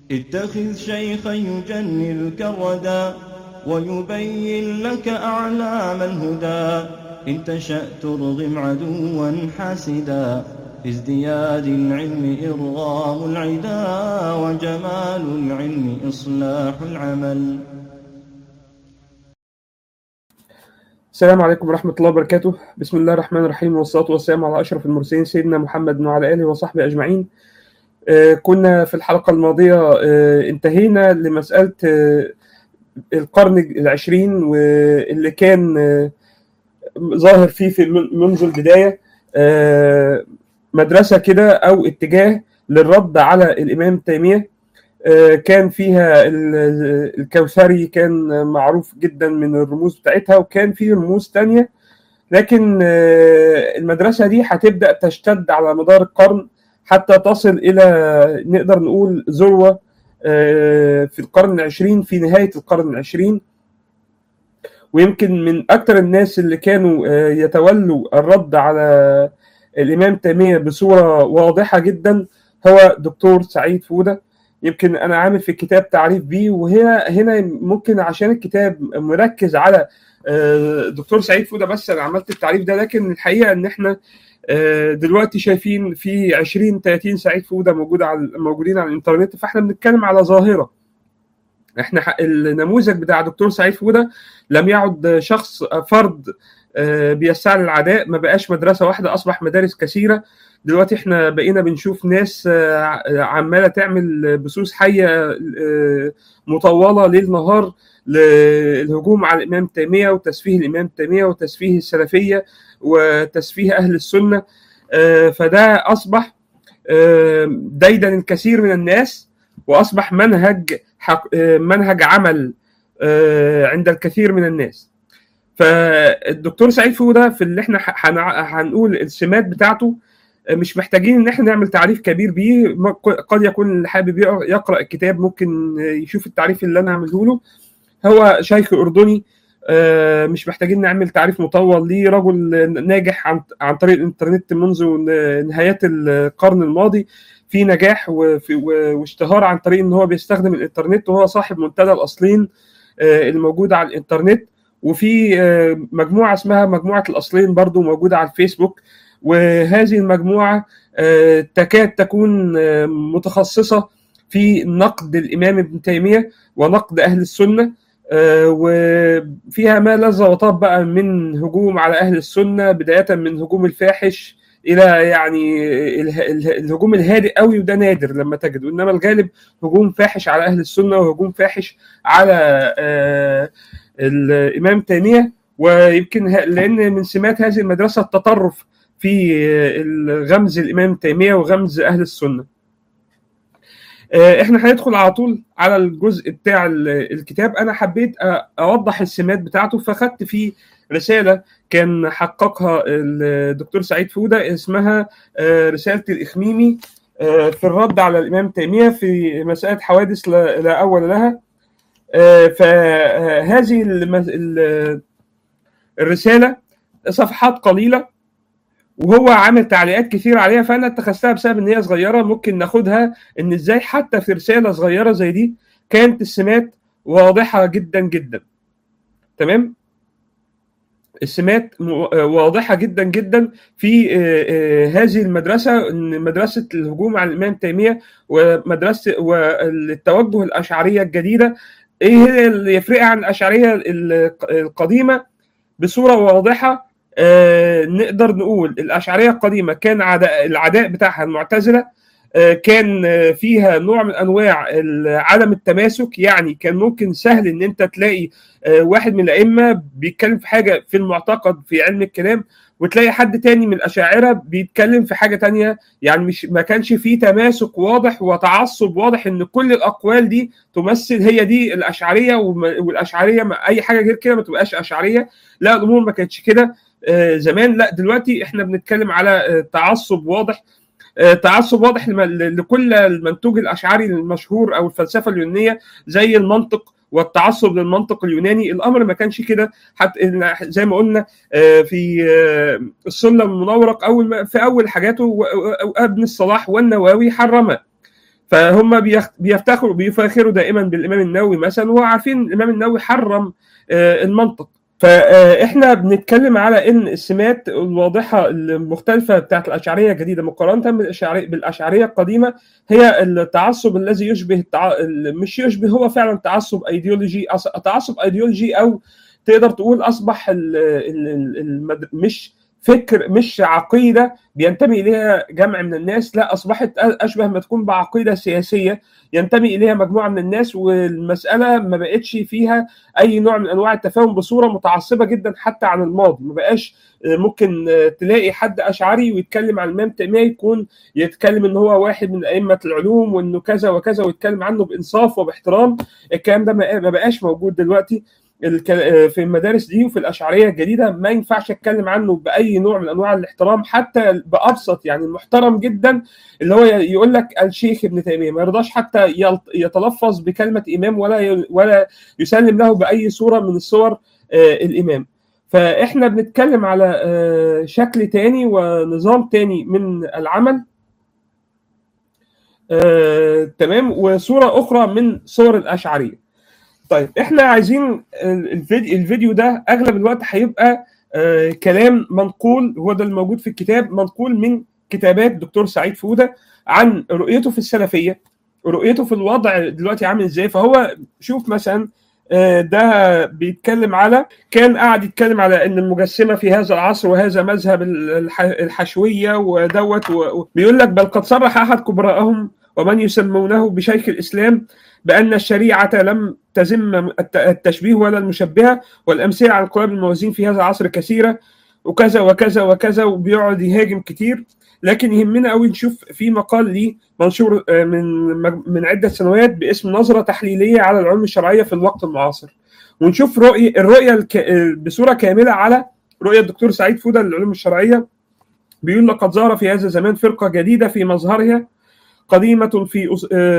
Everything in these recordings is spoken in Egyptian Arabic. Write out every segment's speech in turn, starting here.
اتخذ شيخا يجنلك الردى ويبين لك أعلام الهدى إن تشأ ترغم عدوا حاسدا في ازدياد العلم إرغام العدا وجمال العلم إصلاح العمل السلام عليكم ورحمة الله وبركاته بسم الله الرحمن الرحيم والصلاة والسلام على أشرف المرسلين سيدنا محمد وعلى آله وصحبه أجمعين آه، كنا في الحلقة الماضية آه، انتهينا لمسألة آه، القرن العشرين واللي كان آه، ظاهر فيه في منذ البداية آه، مدرسة كده أو اتجاه للرد على الإمام تيمية آه، كان فيها ال- الكوثري كان معروف جدا من الرموز بتاعتها وكان في رموز تانية لكن آه، المدرسة دي هتبدأ تشتد على مدار القرن حتى تصل إلى نقدر نقول ذروة آه، في القرن العشرين في نهاية القرن العشرين ويمكن من أكثر الناس اللي كانوا آه، يتولوا الرد على الإمام تيمية بصورة واضحة جدا هو دكتور سعيد فودة يمكن أنا عامل في الكتاب تعريف بيه وهنا هنا ممكن عشان الكتاب مركز على آه، دكتور سعيد فودة بس أنا عملت التعريف ده لكن الحقيقة إن إحنا آه، دلوقتي شايفين في 20 30 سعيد فودة موجود على موجودين على الإنترنت فإحنا بنتكلم على ظاهرة احنا ح- النموذج بتاع دكتور سعيد فودة لم يعد شخص فرد آه، بيسعى للعداء ما بقاش مدرسة واحدة أصبح مدارس كثيرة دلوقتي احنا بقينا بنشوف ناس آه، ع- عمالة تعمل بثوث حية آه، مطولة ليل نهار للهجوم على الإمام تيمية وتسفيه الإمام تيمية وتسفيه السلفية وتسفيه أهل السنة آه، فده أصبح آه، ديدا الكثير من الناس وأصبح منهج حق آه، منهج عمل آه، عند الكثير من الناس فالدكتور سعيد فودة في اللي احنا ح- هنع- هنقول السمات بتاعته آه، مش محتاجين ان احنا نعمل تعريف كبير بيه ما- قد يكون اللي حابب يقرا يقرأ الكتاب ممكن آه، يشوف التعريف اللي انا عامله له هو شيخ اردني آه، مش محتاجين نعمل تعريف مطول ليه رجل ناجح عن عن طريق الانترنت منذ نهايات القرن الماضي في نجاح وفي و- واشتهار عن طريق ان هو بيستخدم الانترنت وهو صاحب منتدى الاصلين آه، الموجود على الانترنت وفي آه، مجموعه اسمها مجموعه الاصلين برضو موجوده على الفيسبوك وهذه المجموعه آه، تكاد تكون آه، متخصصه في نقد الامام ابن تيميه ونقد اهل السنه آه، وفيها ما لذ وطاب بقى من هجوم على اهل السنه بدايه من هجوم الفاحش الى يعني اله- اله- الهجوم الهادئ قوي وده نادر لما تجده انما الغالب هجوم فاحش على اهل السنه وهجوم فاحش على آه، الامام تيميه ويمكن ه- لان من سمات هذه المدرسه التطرف في آه، غمز الامام تيميه وغمز اهل السنه آه، احنا هندخل على طول على الجزء بتاع ال- الكتاب انا حبيت أ- اوضح السمات بتاعته فخدت فيه رساله كان حققها الدكتور سعيد فوده اسمها آه، رساله الاخميمي آه، في الرد على الامام تيميه في مساله حوادث لا لا اول لها آه، فهذه الم- ال- الرساله صفحات قليله وهو عامل تعليقات كتير عليها فانا اتخذتها بسبب ان هي صغيره ممكن ناخدها ان ازاي حتى في رساله صغيره زي دي كانت السمات واضحه جدا جدا تمام السمات م- واضحه جدا جدا في آه، آه، هذه المدرسه ان مدرسه الهجوم على الامام تيميه ومدرسه والتوجه الاشعريه الجديده ايه هي اللي يفرقها عن الاشعريه ال- القديمه بصوره واضحه آه، نقدر نقول الاشعريه القديمه كان عداء العداء بتاعها المعتزله آه، كان آه، فيها نوع من انواع ال- عدم التماسك يعني كان ممكن سهل ان انت تلاقي آه، واحد من الائمه بيتكلم في حاجه في المعتقد في علم الكلام وتلاقي حد تاني من الاشاعره بيتكلم في حاجه تانية يعني مش ما كانش فيه تماسك واضح وتعصب واضح ان كل الاقوال دي تمثل هي دي الاشعريه وما- والاشعريه ما اي حاجه غير كده ما تبقاش اشعريه لا الامور ما كانتش كده آه، زمان لا دلوقتي احنا بنتكلم على آه، تعصب واضح آه، تعصب واضح لم- لكل المنتوج الاشعري المشهور او الفلسفه اليونانيه زي المنطق والتعصب للمنطق اليوناني الامر ما كانش كده حتى زي ما قلنا آه، في آه، السلم المنورق اول ما في اول حاجاته و- و- ابن الصلاح والنووي حرمها فهم بيفتخروا بيفاخروا دائما بالامام النووي مثلا وعارفين الامام النووي حرم المنطق فاحنا بنتكلم على ان السمات الواضحه المختلفه بتاعت الاشعريه الجديده مقارنه بالاشعريه بالاشعريه القديمه هي التعصب الذي يشبه التع... مش يشبه هو فعلا تعصب ايديولوجي تعصب ايديولوجي او تقدر تقول اصبح ال... ال... ال... مش فكر مش عقيده بينتمي اليها جمع من الناس لا اصبحت اشبه ما تكون بعقيده سياسيه ينتمي اليها مجموعه من الناس والمساله ما بقتش فيها اي نوع من انواع التفاهم بصوره متعصبه جدا حتى عن الماضي ما بقاش ممكن تلاقي حد اشعري ويتكلم عن الامام تيميه يكون يتكلم ان هو واحد من ائمه العلوم وانه كذا وكذا ويتكلم عنه بانصاف وباحترام الكلام ده ما بقاش موجود دلوقتي في المدارس دي وفي الاشعريه الجديده ما ينفعش اتكلم عنه باي نوع من انواع الاحترام حتى بابسط يعني المحترم جدا اللي هو يقول لك الشيخ ابن تيميه ما يرضاش حتى يتلفظ بكلمه امام ولا ولا يسلم له باي صوره من الصور الامام فاحنا بنتكلم على شكل تاني ونظام تاني من العمل تمام وصوره اخرى من صور الاشعريه طيب احنا عايزين الفيديو, الفيديو ده اغلب الوقت هيبقى آه كلام منقول هو ده الموجود في الكتاب منقول من كتابات دكتور سعيد فوده عن رؤيته في السلفيه رؤيته في الوضع دلوقتي عامل ازاي فهو شوف مثلا آه ده بيتكلم على كان قاعد يتكلم على ان المجسمه في هذا العصر وهذا مذهب الحشويه ودوت بيقول لك بل قد صرح احد كبراءهم ومن يسمونه بشيخ الاسلام بأن الشريعة لم تزم التشبيه ولا المشبهة والأمثلة على انقلاب الموازين في هذا العصر كثيرة وكذا وكذا وكذا وبيقعد يهاجم كتير لكن يهمنا قوي نشوف في مقال لي منشور من من عدة سنوات باسم نظرة تحليلية على العلوم الشرعية في الوقت المعاصر ونشوف رؤية الرؤية الك... بصورة كاملة على رؤية الدكتور سعيد فودة للعلوم الشرعية بيقول لقد ظهر في هذا الزمان فرقة جديدة في مظهرها قديمة في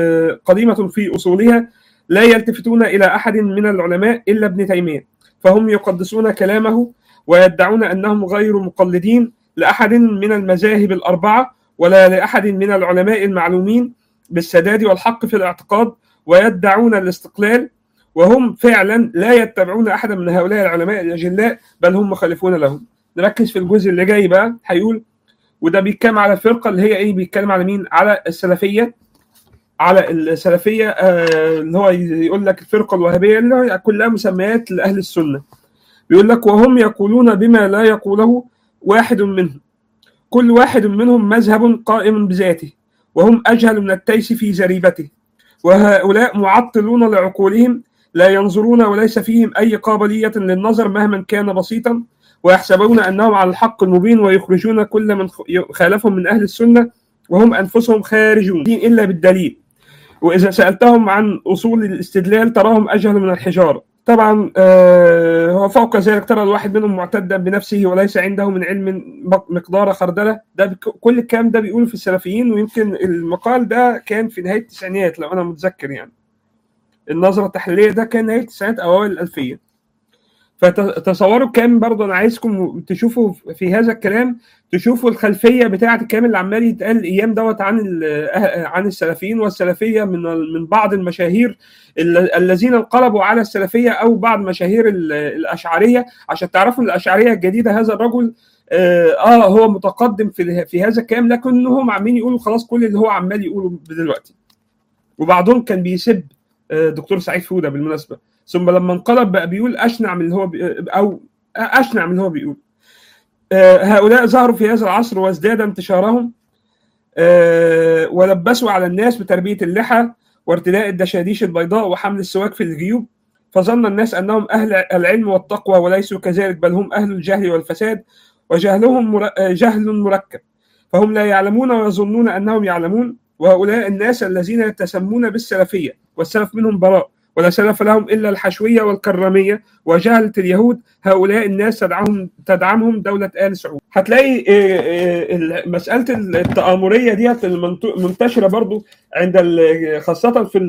قديمة في أصولها لا يلتفتون إلى أحد من العلماء إلا ابن تيمية فهم يقدسون كلامه ويدعون أنهم غير مقلدين لأحد من المذاهب الأربعة ولا لأحد من العلماء المعلومين بالسداد والحق في الاعتقاد ويدعون الاستقلال وهم فعلا لا يتبعون أحدا من هؤلاء العلماء الأجلاء بل هم مخالفون لهم نركز في الجزء اللي جاي بقى هيقول وده بيتكلم على الفرقه اللي هي ايه بيتكلم على مين على السلفيه على السلفيه آه اللي هو يقول لك الفرقه الوهابيه اللي هي كلها مسميات لاهل السنه بيقول لك وهم يقولون بما لا يقوله واحد منهم كل واحد منهم مذهب قائم بذاته وهم اجهل من التيس في زريبته وهؤلاء معطلون لعقولهم لا ينظرون وليس فيهم اي قابليه للنظر مهما كان بسيطا ويحسبون انهم على الحق المبين ويخرجون كل من خالفهم من اهل السنه وهم انفسهم خارجون دين الا بالدليل واذا سالتهم عن اصول الاستدلال تراهم اجهل من الحجاره طبعا آه هو فوق ذلك ترى الواحد منهم معتدا بنفسه وليس عنده من علم مقدار خردله ده كل الكلام ده بيقوله في السلفيين ويمكن المقال ده كان في نهايه التسعينيات لو انا متذكر يعني النظره التحليليه ده كان نهايه التسعينات اوائل الالفيه فتصوروا كام برضه انا عايزكم تشوفوا في هذا الكلام تشوفوا الخلفيه بتاعه الكلام اللي عمال يتقال ايام دوت عن عن السلفيين والسلفيه من من بعض المشاهير الذين انقلبوا على السلفيه او بعض مشاهير الاشعريه عشان تعرفوا الاشعريه الجديده هذا الرجل اه هو متقدم في في هذا الكلام لكنهم عمالين يقولوا خلاص كل اللي هو عمال يقوله دلوقتي وبعضهم كان بيسب دكتور سعيد فوده بالمناسبه ثم لما انقلب بقى بيقول اشنع من اللي هو بي... او اشنع من اللي هو بيقول هؤلاء ظهروا في هذا العصر وازداد انتشارهم ولبسوا على الناس بتربيه اللحى وارتداء الدشاديش البيضاء وحمل السواك في الجيوب فظن الناس انهم اهل العلم والتقوى وليسوا كذلك بل هم اهل الجهل والفساد وجهلهم مر... جهل مركب فهم لا يعلمون ويظنون انهم يعلمون وهؤلاء الناس الذين يتسمون بالسلفيه والسلف منهم براء ولا سلف لهم الا الحشويه والكراميه وجهله اليهود هؤلاء الناس تدعمهم تدعمهم دوله ال سعود هتلاقي مساله التآمريه ديت منتشره برضو عند خاصه في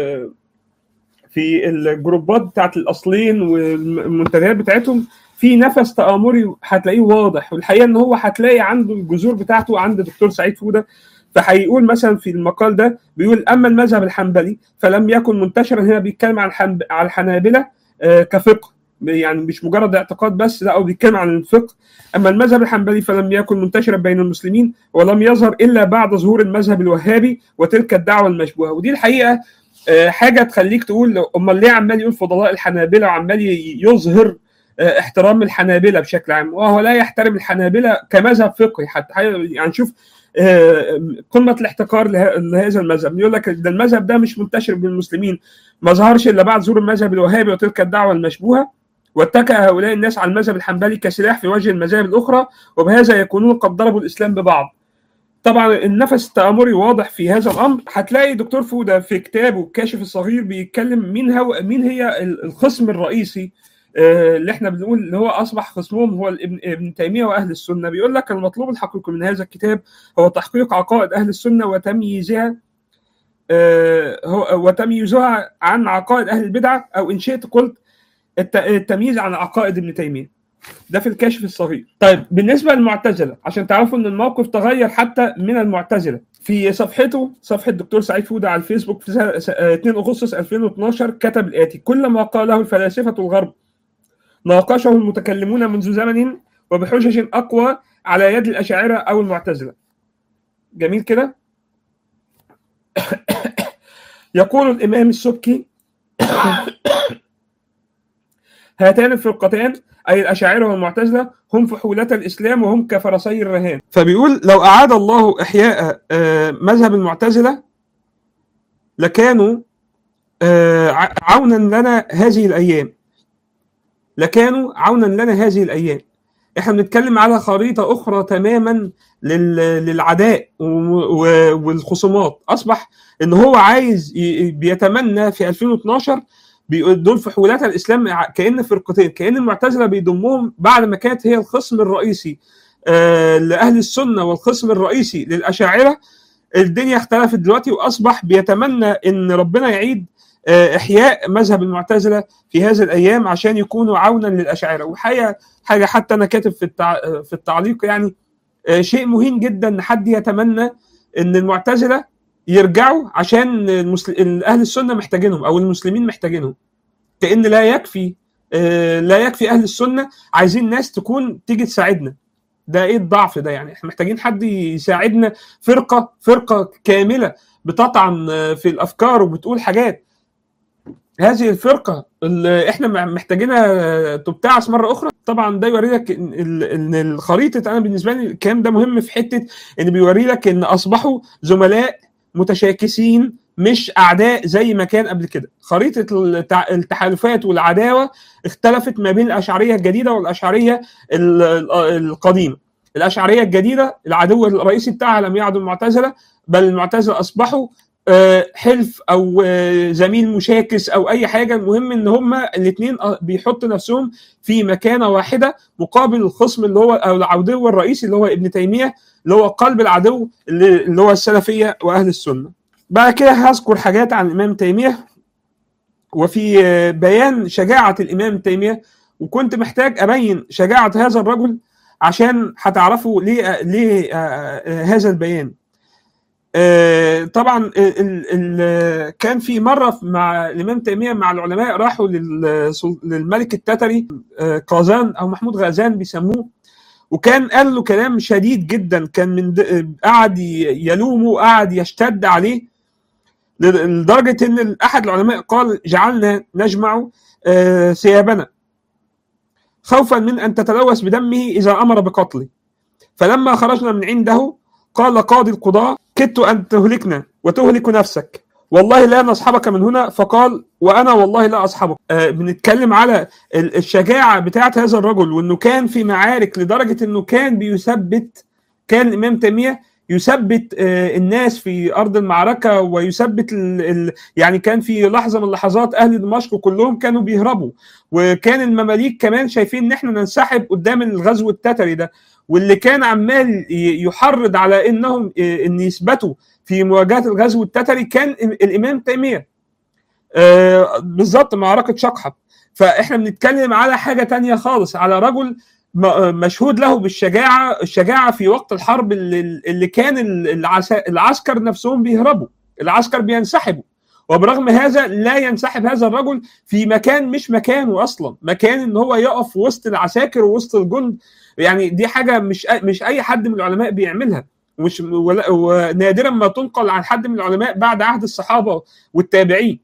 في الجروبات بتاعت الاصلين والمنتديات بتاعتهم في نفس تآمري هتلاقيه واضح والحقيقه ان هو هتلاقي عنده الجذور بتاعته عند دكتور سعيد فوده فهيقول مثلا في المقال ده بيقول اما المذهب الحنبلي فلم يكن منتشرا هنا بيتكلم عن الحنب... على الحنابله آه، كفقه يعني مش مجرد اعتقاد بس لا هو بيتكلم عن الفقه اما المذهب الحنبلي فلم يكن منتشرا بين المسلمين ولم يظهر الا بعد ظهور المذهب الوهابي وتلك الدعوه المشبوهه ودي الحقيقه آه، حاجه تخليك تقول امال ليه عمال يقول فضلاء الحنابله وعمال ي- يظهر آه، احترام الحنابله بشكل عام وهو لا يحترم الحنابله كمذهب فقهي حتى يعني شوف آه، قمه الاحتكار له- لهذا المذهب يقول لك ده المذهب ده مش منتشر بين المسلمين ما ظهرش الا بعد ظهور المذهب الوهابي وتلك الدعوه المشبوهه واتكأ هؤلاء الناس على المذهب الحنبلي كسلاح في وجه المذاهب الاخرى وبهذا يكونون قد ضربوا الاسلام ببعض. طبعا النفس التآمري واضح في هذا الامر هتلاقي دكتور فوده في كتابه الكاشف الصغير بيتكلم مين هو مين هي ال- الخصم الرئيسي آه، اللي احنا بنقول اللي هو اصبح خصمهم هو ابن ابن تيميه واهل السنه بيقول لك المطلوب الحقيقي من هذا الكتاب هو تحقيق عقائد اهل السنه وتمييزها آه، هو وتمييزها عن عقائد اهل البدعه او ان شئت قلت الت- التمييز عن عقائد ابن تيميه ده في الكاشف الصغير طيب بالنسبه للمعتزله عشان تعرفوا ان الموقف تغير حتى من المعتزله في صفحته صفحه الدكتور سعيد فوده على الفيسبوك في سنة- س- آه، 2 اغسطس 2012 كتب الاتي كل ما قاله الفلاسفه الغرب ناقشه المتكلمون منذ زمن وبحجج اقوى على يد الاشاعره او المعتزله جميل كده يقول الامام السبكي هاتان الفرقتان اي الاشاعره والمعتزله هم فحولة الاسلام وهم كفرسي الرهان فبيقول لو اعاد الله احياء آه، مذهب المعتزله لكانوا آه، ع- عونا لنا هذه الايام لكانوا عونا لنا هذه الايام احنا بنتكلم على خريطه اخرى تماما لل- للعداء و- و- والخصومات اصبح ان هو عايز ي- بيتمنى في 2012 بيقول دول فحولات الاسلام ع- كان فرقتين كان المعتزله بيضمهم بعد ما كانت هي الخصم الرئيسي آه، لاهل السنه والخصم الرئيسي للاشاعره الدنيا اختلفت دلوقتي واصبح بيتمنى ان ربنا يعيد آه، احياء مذهب المعتزله في هذه الايام عشان يكونوا عونا للاشاعره وحاجه حاجه حتى انا كاتب في التع... في التعليق يعني آه، شيء مهم جدا ان حد يتمنى ان المعتزله يرجعوا عشان المسل... اهل السنه محتاجينهم او المسلمين محتاجينهم كان لا يكفي آه، لا يكفي اهل السنه عايزين ناس تكون تيجي تساعدنا ده ايه الضعف ده يعني احنا محتاجين حد يساعدنا فرقه فرقه كامله بتطعن آه، في الافكار وبتقول حاجات هذه الفرقه اللي احنا محتاجينها تبتعث مره اخرى طبعا ده يوري لك ان ال- إن الخريطه انا بالنسبه لي الكلام ده مهم في حته ان بيوري لك ان اصبحوا زملاء متشاكسين مش اعداء زي ما كان قبل كده خريطه التع- التحالفات والعداوه اختلفت ما بين الاشعريه الجديده والاشعريه ال- ال- القديمه الاشعريه الجديده العدو الرئيسي بتاعها لم يعد المعتزله بل المعتزله اصبحوا آه، حلف او آه، زميل مشاكس او اي حاجه المهم ان هما الاثنين بيحطوا نفسهم في مكانه واحده مقابل الخصم اللي هو او العدو الرئيسي اللي هو ابن تيميه اللي هو قلب العدو اللي اللي هو السلفيه واهل السنه. بعد كده هذكر حاجات عن الامام تيميه وفي آه، بيان شجاعه الامام تيميه وكنت محتاج ابين شجاعه هذا الرجل عشان هتعرفوا ليه ليه آه، آه، هذا البيان. آه، طبعا ال- ال- كان في مره مع الامام تيميه مع العلماء راحوا لل- للملك التتري آه، قازان او محمود غازان بيسموه وكان قال له كلام شديد جدا كان من د- قعد ي- يلومه قعد يشتد عليه لدرجه ان احد العلماء قال جعلنا نجمع آه، ثيابنا خوفا من ان تتلوث بدمه اذا امر بقتله فلما خرجنا من عنده قال قاضي القضاة كدت أن تهلكنا وتهلك نفسك والله لا نصحبك من هنا فقال وأنا والله لا أصحبك آه بنتكلم على ال- الشجاعة بتاعت هذا الرجل وأنه كان في معارك لدرجة أنه كان بيثبت كان الإمام تيمية يثبت آه الناس في أرض المعركة ويثبت ال ال يعني كان في لحظة من اللحظات أهل دمشق كلهم كانوا بيهربوا وكان المماليك كمان شايفين ان احنا ننسحب قدام الغزو التتري ده واللي كان عمال ي- يحرض على انهم إيه، ان يثبتوا في مواجهه الغزو التتري كان ال- الامام تيميه آه، بالظبط معركه شقحب فاحنا بنتكلم على حاجه تانية خالص على رجل م- مشهود له بالشجاعه الشجاعه في وقت الحرب اللي, اللي كان العسا- العسكر نفسهم بيهربوا العسكر بينسحبوا وبرغم هذا لا ينسحب هذا الرجل في مكان مش مكانه اصلا مكان ان هو يقف وسط العساكر ووسط الجند يعني دي حاجه مش مش اي حد من العلماء بيعملها ومش ولا- ونادرا ما تنقل عن حد من العلماء بعد عهد الصحابه والتابعين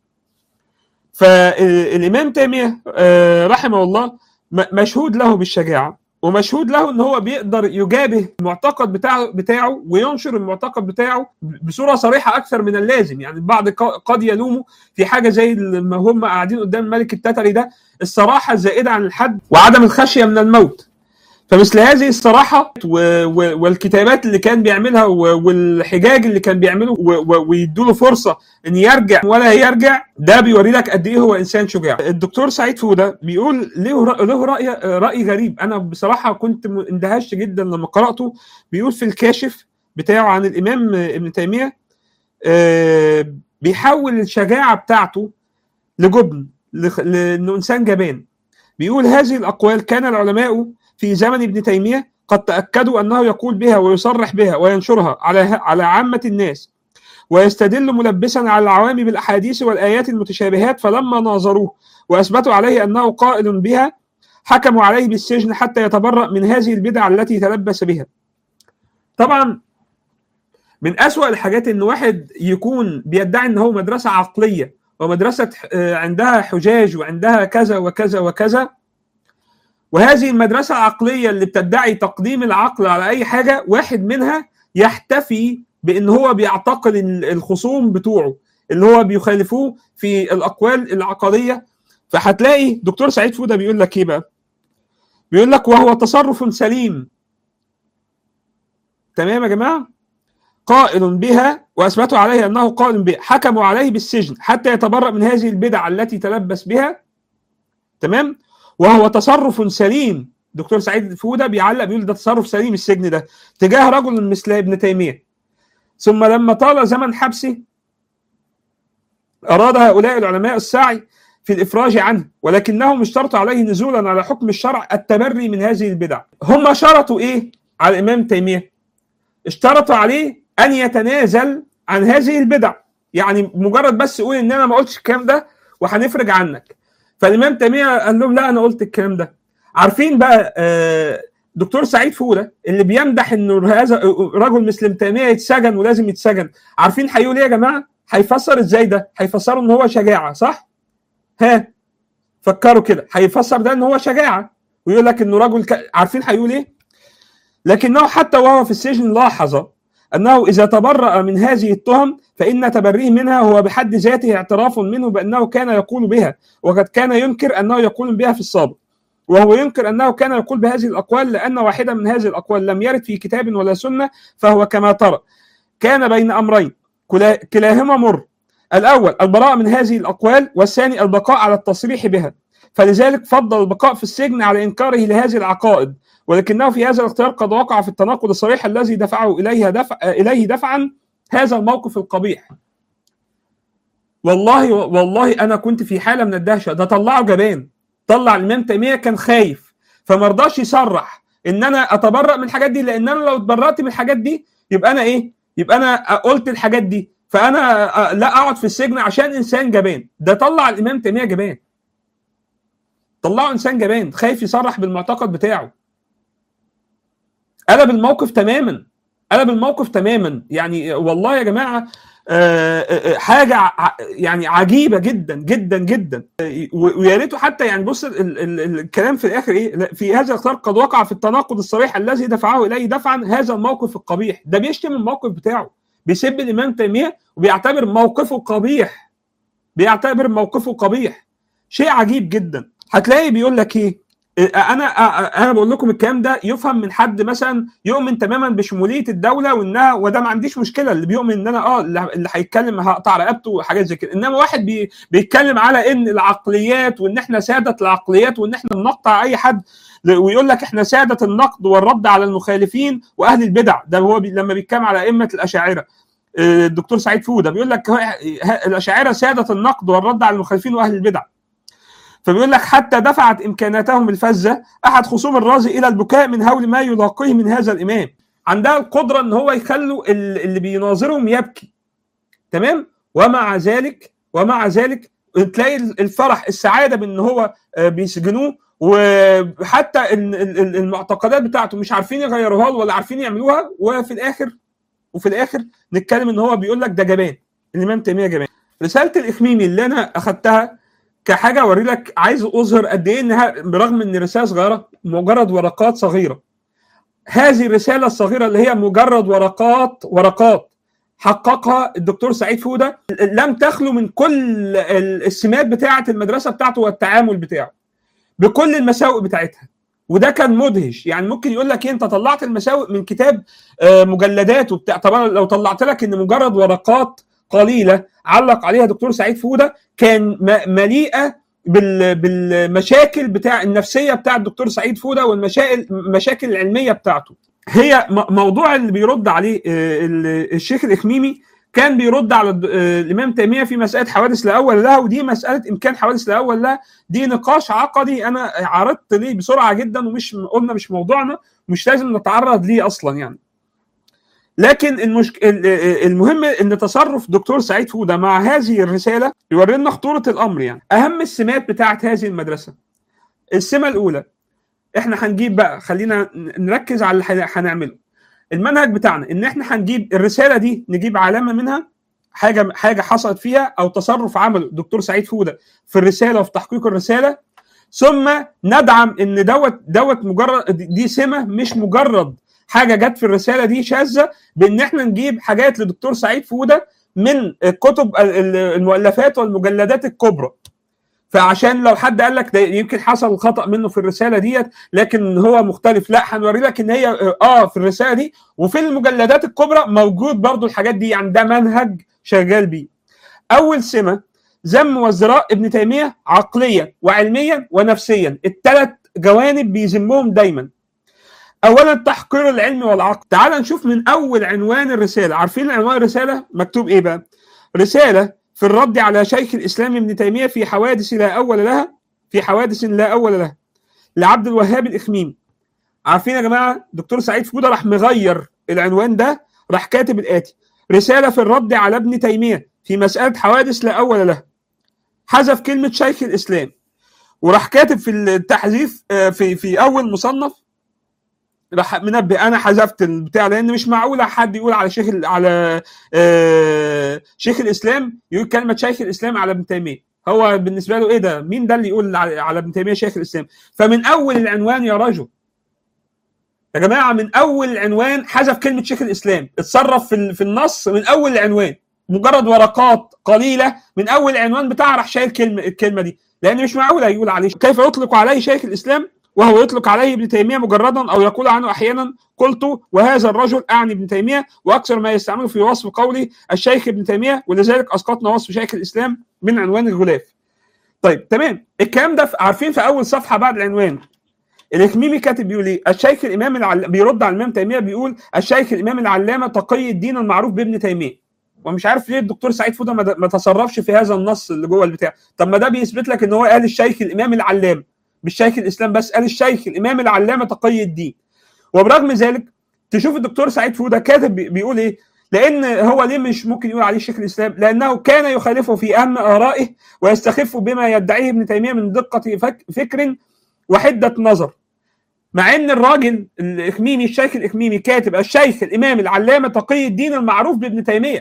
فالامام تيميه آه، رحمه الله م- مشهود له بالشجاعه ومشهود له ان هو بيقدر يجابه المعتقد بتاعه بتاعه وينشر المعتقد بتاعه بصوره صريحه اكثر من اللازم يعني البعض ق- قد يلومه في حاجه زي ما هم قاعدين قدام الملك التتري ده الصراحه الزائده عن الحد وعدم الخشيه من الموت فمثل هذه الصراحة و- و- والكتابات اللي كان بيعملها و- والحجاج اللي كان بيعمله و- و- ويدوله فرصة ان يرجع ولا يرجع ده بيوري لك قد ايه هو انسان شجاع. الدكتور سعيد فودة بيقول له رأي له رأي رأي غريب انا بصراحة كنت م- اندهشت جدا لما قرأته بيقول في الكاشف بتاعه عن الامام ابن تيمية آه، بيحول الشجاعة بتاعته لجبن لخ- لانه انسان جبان. بيقول هذه الاقوال كان العلماء في زمن ابن تيميه قد تاكدوا انه يقول بها ويصرح بها وينشرها على على عامه الناس ويستدل ملبسا على العوام بالاحاديث والايات المتشابهات فلما ناظروه واثبتوا عليه انه قائل بها حكموا عليه بالسجن حتى يتبرأ من هذه البدع التي تلبس بها. طبعا من أسوأ الحاجات ان واحد يكون بيدعي ان هو مدرسه عقليه ومدرسه آه، عندها حجاج وعندها كذا وكذا وكذا وهذه المدرسة العقلية اللي بتدعي تقديم العقل على أي حاجة واحد منها يحتفي بأن هو بيعتقل ال- الخصوم بتوعه اللي هو بيخالفوه في الأقوال العقدية فهتلاقي دكتور سعيد فودة بيقول لك إيه بقى؟ بيقول لك وهو تصرف سليم تمام يا جماعة؟ قائل بها واثبتوا عليه انه قائل بها حكموا عليه بالسجن حتى يتبرأ من هذه البدع التي تلبس بها تمام وهو تصرف سليم دكتور سعيد فوده بيعلق بيقول ده تصرف سليم السجن ده تجاه رجل مثل ابن تيميه ثم لما طال زمن حبسه اراد هؤلاء العلماء السعي في الافراج عنه ولكنهم اشترطوا عليه نزولا على حكم الشرع التبري من هذه البدع هم شرطوا ايه على الامام تيميه اشترطوا عليه ان يتنازل عن هذه البدع يعني مجرد بس يقول ان انا ما قلتش الكلام ده وهنفرج عنك فالامام تيميه قال لهم لا انا قلت الكلام ده عارفين بقى آه، دكتور سعيد فوله اللي بيمدح انه هذا رجل مثل ابن تيميه يتسجن ولازم يتسجن عارفين هيقول ايه يا جماعه هيفسر ازاي ده هيفسروا ان هو شجاعه صح ها فكروا كده هيفسر ده ان هو شجاعه ويقول لك انه رجل ك... عارفين هيقول ايه لكنه حتى وهو في السجن لاحظ انه اذا تبرأ من هذه التهم فان تبريه منها هو بحد ذاته اعتراف منه بانه كان يقول بها وقد كان ينكر انه يقول بها في السابق وهو ينكر انه كان يقول بهذه الاقوال لان واحده من هذه الاقوال لم يرد في كتاب ولا سنه فهو كما ترى كان بين امرين كلا- كلاهما مر الاول البراءه من هذه الاقوال والثاني البقاء على التصريح بها فلذلك فضل البقاء في السجن على انكاره لهذه العقائد ولكنه في هذا الاختيار قد وقع في التناقض الصريح الذي دفعه اليه دفع اليه دفعا هذا الموقف القبيح والله والله انا كنت في حاله من الدهشه ده طلعه جبان طلع الامام تيميه كان خايف فما رضاش يصرح ان انا اتبرأ من الحاجات دي لان انا لو اتبرأت من الحاجات دي يبقى انا ايه يبقى انا قلت الحاجات دي فانا لا اقعد في السجن عشان انسان جبان ده طلع الامام تيميه جبان طلعه انسان جبان خايف يصرح بالمعتقد بتاعه قلب الموقف تماما قلب الموقف تماما يعني والله يا جماعه آه، آه، حاجه ع- يعني عجيبه جدا جدا جدا آه، و- ويا ريته حتى يعني بص ال- ال- ال- الكلام في الاخر ايه لا، في هذا الاختيار قد وقع في التناقض الصريح الذي دفعه اليه دفعا هذا الموقف القبيح ده بيشتم الموقف بتاعه بيسب الامام تيميه وبيعتبر موقفه قبيح بيعتبر موقفه قبيح شيء عجيب جدا هتلاقي بيقول لك ايه انا انا بقول لكم الكلام ده يفهم من حد مثلا يؤمن تماما بشموليه الدوله وانها وده ما عنديش مشكله اللي بيؤمن ان انا اه اللي اللي هيتكلم هقطع رقبته وحاجات زي كده انما واحد بي بيتكلم على ان العقليات وان احنا ساده العقليات وان احنا بنقطع اي حد ويقول لك احنا ساده النقد والرد على المخالفين واهل البدع ده هو بي لما بيتكلم على ائمه الاشاعره آه، الدكتور سعيد فوده بيقول لك ه- ه- الاشاعره ساده النقد والرد على المخالفين واهل البدع فبيقول لك حتى دفعت امكاناتهم الفذه احد خصوم الرازي الى البكاء من هول ما يلاقيه من هذا الامام عندها القدره ان هو يخلوا ال- اللي بيناظرهم يبكي تمام ومع ذلك ومع ذلك تلاقي الفرح السعاده بان هو آه، بيسجنوه وحتى ال- ال- ال- المعتقدات بتاعته مش عارفين يغيروها له ولا عارفين يعملوها وفي الاخر وفي الاخر نتكلم ان هو بيقول لك ده جبان الامام تيميه جبان رساله الاخميمي اللي انا اخدتها كحاجه اوري لك عايز اظهر قد ايه انها برغم ان رساله صغيره مجرد ورقات صغيره هذه الرساله الصغيره اللي هي مجرد ورقات ورقات حققها الدكتور سعيد فوده لم تخلو من كل السمات بتاعه المدرسه بتاعته والتعامل بتاعه بكل المساوئ بتاعتها وده كان مدهش يعني ممكن يقول لك إيه، انت طلعت المساوئ من كتاب آه، مجلدات وبتاع طبعا لو طلعت لك ان مجرد ورقات قليله علق عليها دكتور سعيد فوده كان م- مليئه بال- بالمشاكل بتاع النفسيه بتاع الدكتور سعيد فوده والمشاكل المشاكل العلميه بتاعته هي م- موضوع اللي بيرد عليه آه، ال- الشيخ الاخميمي كان بيرد على الد- آه، الامام تيميه في مساله حوادث لا اول لها ودي مساله امكان حوادث لا اول لها دي نقاش عقدي انا عرضت ليه بسرعه جدا ومش قلنا مش موضوعنا مش لازم نتعرض ليه اصلا يعني لكن المشك... ال- المهم ان تصرف دكتور سعيد فوده مع هذه الرساله يوري لنا خطوره الامر يعني اهم السمات بتاعه هذه المدرسه السمه الاولى احنا هنجيب بقى خلينا نركز على اللي هنعمله المنهج بتاعنا ان احنا هنجيب الرساله دي نجيب علامه منها حاجه حاجه حصلت فيها او تصرف عمله الدكتور سعيد فوده في الرساله وفي تحقيق الرساله ثم ندعم ان دوت دوت مجرد دي سمه مش مجرد حاجه جت في الرساله دي شاذه بان احنا نجيب حاجات لدكتور سعيد فوده من كتب المؤلفات والمجلدات الكبرى فعشان لو حد قال لك ده يمكن حصل خطا منه في الرساله ديت لكن هو مختلف لا هنوري لك ان هي اه في الرساله دي وفي المجلدات الكبرى موجود برضو الحاجات دي يعني ده منهج شغال بيه اول سمه ذم وازدراء ابن تيميه عقليا وعلميا ونفسيا الثلاث جوانب بيذمهم دايما اولا تحقير العلم والعقل تعال نشوف من اول عنوان الرساله عارفين عنوان الرساله مكتوب ايه بقى رساله في الرد على شيخ الاسلام ابن تيميه في حوادث لا اول لها في حوادث لا اول لها لعبد الوهاب الاخميمي عارفين يا جماعه دكتور سعيد فوده راح مغير العنوان ده راح كاتب الاتي رساله في الرد على ابن تيميه في مساله حوادث لا اول لها حذف كلمه شيخ الاسلام وراح كاتب في التحذيف في في اول مصنف راح منبه انا حذفت البتاع لان مش معقول حد يقول على شيخ على آه شيخ الاسلام يقول كلمه شيخ الاسلام على ابن تيميه هو بالنسبه له ايه ده مين ده اللي يقول على ابن تيميه شيخ الاسلام فمن اول العنوان يا رجل يا جماعه من اول العنوان حذف كلمه شيخ الاسلام اتصرف في في النص من اول العنوان مجرد ورقات قليله من اول العنوان بتاعها راح شايل كلمه الكلمه دي لان مش معقول يقول عليه كيف يطلق عليه شيخ الاسلام وهو يطلق عليه ابن تيميه مجردا او يقول عنه احيانا قلت وهذا الرجل اعني ابن تيميه واكثر ما يستعمله في وصف قولي الشيخ ابن تيميه ولذلك اسقطنا وصف شيخ الاسلام من عنوان الغلاف. طيب تمام الكلام ده عارفين في اول صفحه بعد العنوان الاخميمي كاتب بيقول ايه؟ الشيخ الامام العل... بيرد على الامام تيميه بيقول الشيخ الامام العلامه تقي الدين المعروف بابن تيميه. ومش عارف ليه الدكتور سعيد فوده ما تصرفش في هذا النص اللي جوه البتاع، طب ما ده بيثبت لك ان هو قال الشيخ الامام العلامه مش شيخ الاسلام بس قال الشيخ الامام العلامه تقي الدين وبرغم ذلك تشوف الدكتور سعيد فوده كاتب بيقول ايه لان هو ليه مش ممكن يقول عليه شيخ الاسلام لانه كان يخالفه في اهم ارائه ويستخف بما يدعيه ابن تيميه من دقه فك فكر وحده نظر مع ان الراجل الاخميمي الشيخ الاخميمي كاتب الشيخ الامام العلامه تقي الدين المعروف بابن تيميه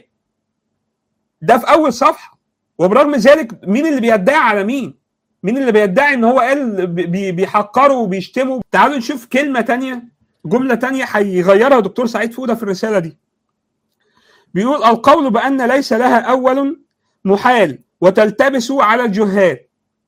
ده في اول صفحه وبرغم ذلك مين اللي بيدعي على مين مين اللي بيدعي ان هو قال بيحقره وبيشتمه تعالوا نشوف كلمه تانية جمله تانية هيغيرها دكتور سعيد فوده في الرساله دي بيقول القول بان ليس لها اول محال وتلتبس على الجهال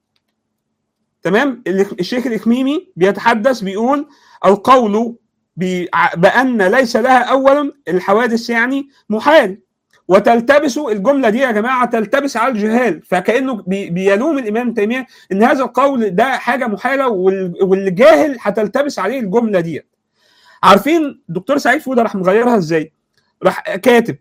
تمام الشيخ الاخميمي بيتحدث بيقول القول بان ليس لها اول الحوادث يعني محال وتلتبس الجمله دي يا جماعه تلتبس على الجهال فكانه بيلوم الامام تيميه ان هذا القول ده حاجه محاله واللي جاهل هتلتبس عليه الجمله دي عارفين دكتور سعيد فوده راح مغيرها ازاي راح كاتب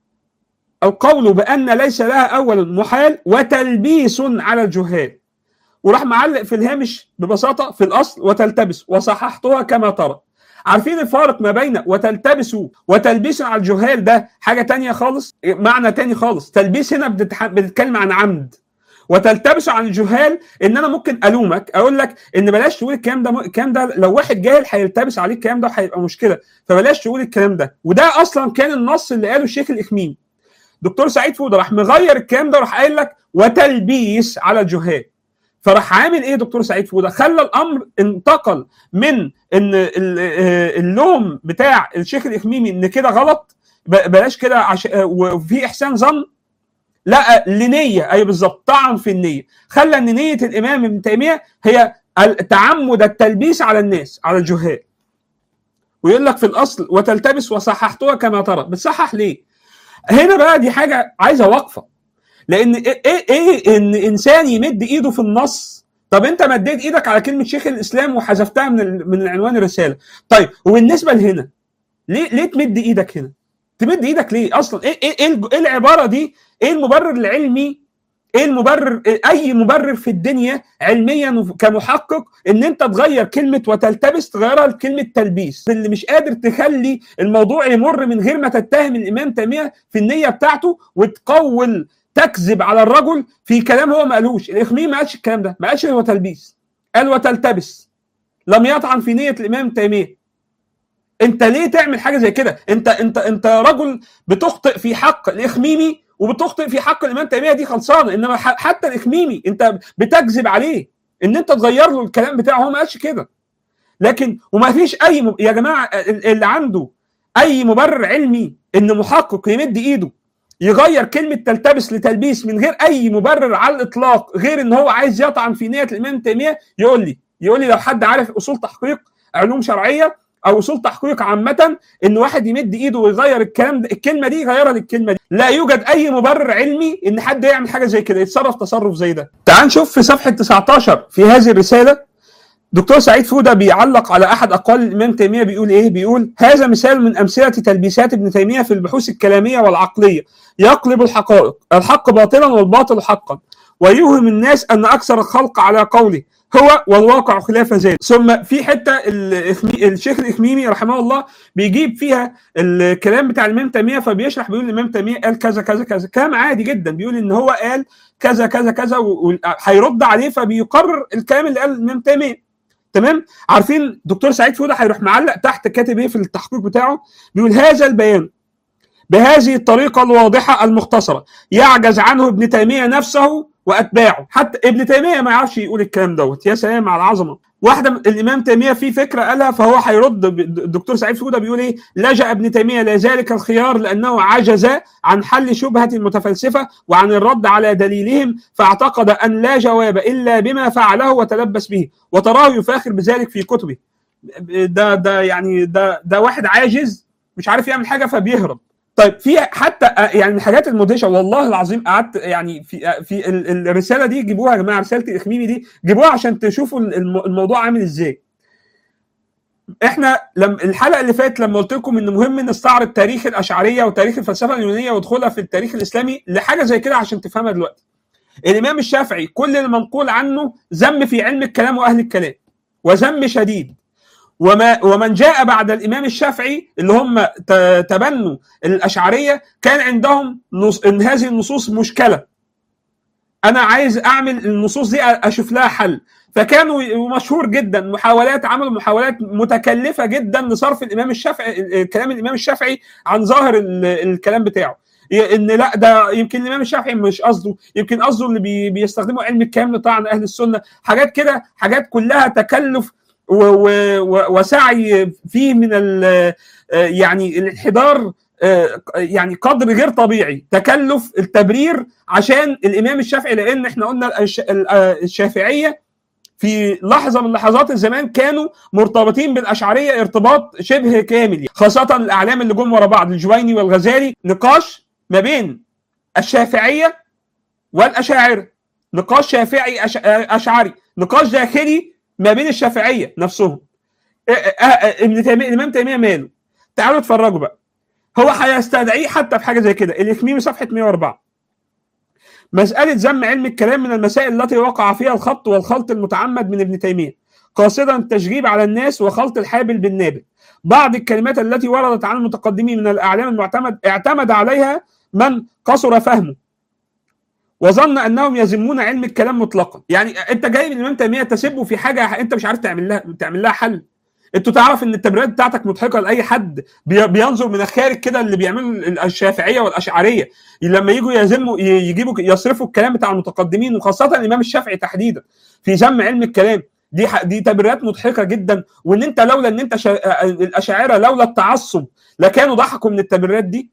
القول بان ليس لها اول محال وتلبيس على الجهال وراح معلق في الهامش ببساطه في الاصل وتلتبس وصححتها كما ترى عارفين الفارق ما بين وتلتبس وتلبيس على الجهال ده حاجه تانية خالص معنى تاني خالص تلبيس هنا بتتح- بتتكلم عن عمد وتلتبس عن الجهال ان انا ممكن الومك اقول لك ان بلاش تقول الكلام ده الكلام ده لو واحد جاهل هيلتبس عليه الكلام ده هيبقى مشكله فبلاش تقول الكلام ده وده اصلا كان النص اللي قاله الشيخ الاخميم دكتور سعيد فوده راح مغير الكلام ده وراح قايل لك وتلبيس على الجهال فراح عامل ايه دكتور سعيد فوده خلى الامر انتقل من ان ال- آه، اللوم بتاع الشيخ الاخميمي ان كده غلط ب- بلاش كده عش... آه، وفي احسان ظن لا لنيه اي بالظبط طعن في النيه خلى ان نيه الامام ابن تيميه هي تعمد التلبيس على الناس على الجهال ويقول لك في الاصل وتلتبس وصححتها كما ترى بتصحح ليه هنا بقى دي حاجه عايزه وقفه لان ايه ايه, إيه ان انسان يمد ايده في النص طب انت مديت ايدك على كلمه شيخ الاسلام وحذفتها من ال- من عنوان الرساله طيب وبالنسبه لهنا ليه ليه تمد ايدك هنا تمد ايدك ليه اصلا ايه ايه, إيه الج- إيه العباره دي ايه المبرر العلمي ايه المبرر اي مبرر في الدنيا علميا وف- كمحقق ان انت تغير كلمه وتلتبس تغيرها لكلمه تلبيس اللي مش قادر تخلي الموضوع يمر من غير ما تتهم الامام تيميه في النيه بتاعته وتقول تكذب على الرجل في كلام هو ما قالوش الاخميم ما قالش الكلام ده ما قالش هو تلبيس قال وتلتبس لم يطعن في نيه الامام تيميه انت ليه تعمل حاجه زي كده انت انت انت رجل بتخطئ في حق الاخميمي وبتخطئ في حق الامام تيميه دي خلصانه انما ح- حتى الاخميمي انت بتكذب عليه ان انت تغير له الكلام بتاعه هو ما قالش كده لكن وما فيش اي م... يا جماعه ال- اللي عنده اي مبرر علمي ان محقق يمد ايده يغير كلمه تلتبس لتلبيس من غير اي مبرر على الاطلاق غير ان هو عايز يطعن في نيه الامام تيميه يقول لي يقول لي لو حد عارف اصول تحقيق علوم شرعيه او اصول تحقيق عامه ان واحد يمد ايده ويغير الكلام ده الكلمه دي يغيرها للكلمه دي لا يوجد اي مبرر علمي ان حد يعمل حاجه زي كده يتصرف تصرف زي ده تعال نشوف في صفحه 19 في هذه الرساله دكتور سعيد فوده بيعلق على احد اقوال الامام تيميه بيقول ايه بيقول هذا مثال من امثله تلبيسات ابن تيميه في البحوث الكلاميه والعقليه يقلب الحقائق الحق باطلا والباطل حقا ويوهم الناس ان اكثر الخلق على قوله هو والواقع خلاف ذلك ثم في حته الإخمي... الشيخ الاخميمي رحمه الله بيجيب فيها الكلام بتاع الامام تيميه فبيشرح بيقول الامام تيميه قال كذا كذا كذا كلام عادي جدا بيقول ان هو قال كذا كذا كذا وهيرد عليه فبيقرر الكلام اللي قاله الامام تيميه تمام عارفين دكتور سعيد فوده هيروح معلق تحت كاتب ايه في التحقيق بتاعه بيقول هذا البيان بهذه الطريقة الواضحة المختصرة يعجز عنه ابن تيمية نفسه وأتباعه حتى ابن تيمية ما يعرفش يقول الكلام دوت يا سلام على العظمة واحدة من- الإمام تيمية في فكرة قالها فهو هيرد ب- الدكتور سعيد فودة بيقول إيه لجأ ابن تيمية لذلك الخيار لأنه عجز عن حل شبهة المتفلسفة وعن الرد على دليلهم فاعتقد أن لا جواب إلا بما فعله وتلبس به وتراه يفاخر بذلك في كتبه ده ده يعني ده ده واحد عاجز مش عارف يعمل حاجة فبيهرب طيب في حتى يعني الحاجات المدهشه والله العظيم قعدت يعني في في ال- الرساله دي جيبوها يا جماعه رساله الاخميمي دي جيبوها عشان تشوفوا الم- الموضوع عامل ازاي. احنا لم الحلقه اللي فاتت لما قلت لكم ان مهم نستعرض تاريخ الاشعريه وتاريخ الفلسفه اليونانيه ودخولها في التاريخ الاسلامي لحاجه زي كده عشان تفهمها دلوقتي. الامام الشافعي كل المنقول عنه ذم في علم الكلام واهل الكلام وذم شديد وما ومن جاء بعد الامام الشافعي اللي هم ت- تبنوا الاشعريه كان عندهم نص ان هذه النصوص مشكله انا عايز اعمل النصوص دي اشوف لها حل فكانوا مشهور جدا محاولات عملوا محاولات متكلفه جدا لصرف الامام الشافعي كلام الامام الشافعي عن ظاهر ال- الكلام بتاعه ان لا ده يمكن الامام الشافعي مش قصده يمكن قصده اللي بي بيستخدموا علم الكلام لطعن اهل السنه حاجات كده حاجات كلها تكلف و- و- و- وسعي فيه من ال- يعني الانحدار آه، يعني قدر غير طبيعي تكلف التبرير عشان الامام الشافعي لان احنا قلنا الش- ال- آه، الشافعيه في لحظه من لحظات الزمان كانوا مرتبطين بالاشعريه ارتباط شبه كامل خاصه الاعلام اللي جم ورا بعض الجويني والغزالي نقاش ما بين الشافعيه والاشاعره نقاش شافعي أش- اشعري نقاش داخلي ما بين الشافعيه نفسهم آه، آه، آه، ابن تيميه الامام تيميه ماله تعالوا اتفرجوا بقى هو هيستدعيه حتى في حاجه زي كده الاخميمي صفحه 104 مساله ذم علم الكلام من المسائل التي وقع فيها الخط والخلط المتعمد من ابن تيميه قاصدا التشغيب على الناس وخلط الحابل بالنابل بعض الكلمات التي وردت عن المتقدمين من الاعلام المعتمد اعتمد عليها من قصر فهمه وظن انهم يذمون علم الكلام مطلقا يعني انت جاي من الامام تيميه تسبه في حاجه انت مش عارف تعمل لها تعمل لها حل انتوا تعرف ان التبريرات بتاعتك مضحكه لاي حد بي- بينظر من الخارج كده اللي بيعملوا الشافعيه والاشعريه لما يجوا يذموا ي- يجيبوا يصرفوا الكلام بتاع المتقدمين وخاصه الامام الشافعي تحديدا في ذم علم الكلام دي ح- دي تبريرات مضحكه جدا وان انت لولا ان انت شا... الاشاعره لولا التعصب لكانوا ضحكوا من التبريرات دي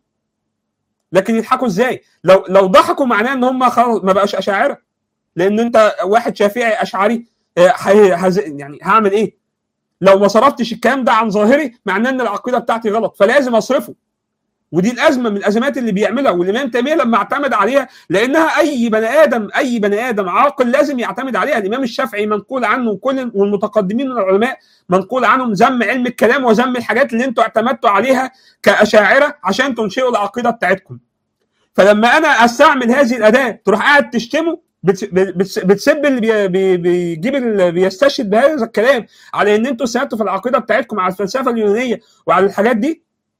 لكن يضحكوا ازاي؟ لو لو ضحكوا معناه ان هم خلاص ما بقاش اشاعره لان انت واحد شافعي اشعري آه، هي- هز- يعني هعمل ايه؟ لو ما صرفتش الكلام ده عن ظاهري معناه ان العقيده بتاعتي غلط فلازم اصرفه ودي الازمه من الازمات اللي بيعملها والامام تيميه لما اعتمد عليها لانها اي بني ادم اي بني ادم عاقل لازم يعتمد عليها الامام الشافعي منقول عنه وكل والمتقدمين من العلماء منقول عنهم ذم علم الكلام وذم الحاجات اللي انتوا اعتمدتوا عليها كاشاعره عشان تنشئوا العقيده بتاعتكم فلما انا استعمل هذه الاداه تروح قاعد تشتمه بتس- بتس- بتسب اللي بي- بي- بيجيب اللي بيستشهد بهذا الكلام على ان انتوا سندتوا في العقيده بتاعتكم على الفلسفه اليونانيه وعلى الحاجات دي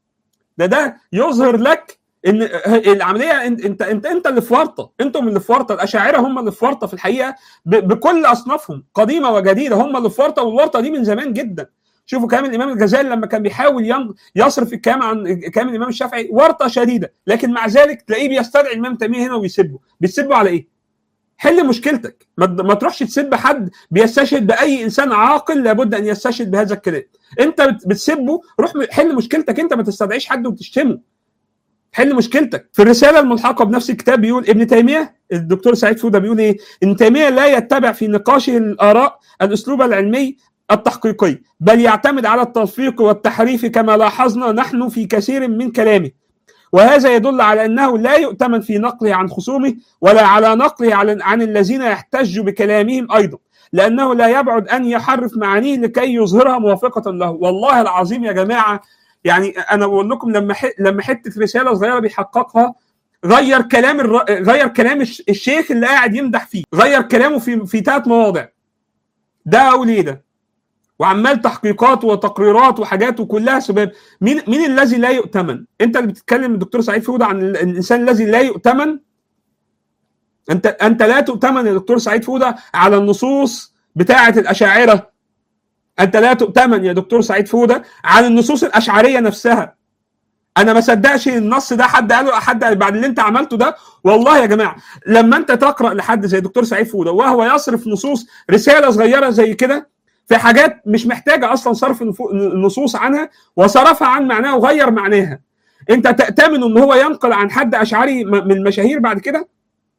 ده ده يظهر لك ان العمليه انت انت انت, انت اللي في ورطه انتم اللي في ورطه الاشاعره هم اللي في ورطه في الحقيقه ب- بكل اصنافهم قديمه وجديده هم اللي في ورطه والورطه دي من زمان جدا شوفوا كلام الامام الغزالي لما كان بيحاول ين- يصرف الكلام عن كلام الامام الشافعي ورطه شديده لكن مع ذلك تلاقيه بيستدعي الامام تيميه هنا وبيسبه بيسبه على ايه حل مشكلتك ما ما تروحش تسب حد بيستشهد باي انسان عاقل لابد ان يستشهد بهذا الكلام انت بت- بتسبه روح م- حل مشكلتك انت ما تستدعيش حد وتشتمه حل مشكلتك في الرساله الملحقه بنفس الكتاب بيقول ابن تيميه الدكتور سعيد فوده بيقول ايه ابن تيميه لا يتبع في نقاشه الاراء الاسلوب العلمي التحقيقي بل يعتمد على التلفيق والتحريف كما لاحظنا نحن في كثير من كلامه وهذا يدل على انه لا يؤتمن في نقله عن خصومه ولا على نقله عن, عن الذين يحتج بكلامهم ايضا لانه لا يبعد ان يحرف معانيه لكي يظهرها موافقه له والله العظيم يا جماعه يعني انا بقول لكم لما ح... لما حته رساله صغيره بيحققها غير كلام الر... غير كلام الش... الشيخ اللي قاعد يمدح فيه غير كلامه في في ثلاث مواضع ده اقول ايه ده وعمال تحقيقات وتقريرات وحاجات وكلها سباب مين مين الذي لا يؤتمن انت اللي بتتكلم الدكتور سعيد فوده عن ال- الانسان الذي لا يؤتمن انت انت لا تؤتمن يا دكتور سعيد فوده على النصوص بتاعه الاشاعره انت لا تؤتمن يا دكتور سعيد فوده على النصوص الاشعريه نفسها انا ما صدقش النص ده حد قاله حد بعد اللي انت عملته ده والله يا جماعه لما انت تقرا لحد زي دكتور سعيد فوده وهو يصرف نصوص رساله صغيره زي كده في حاجات مش محتاجه اصلا صرف نفو- النصوص عنها وصرفها عن معناها وغير معناها انت تأتمن ان هو ينقل عن حد اشعري م- من المشاهير بعد كده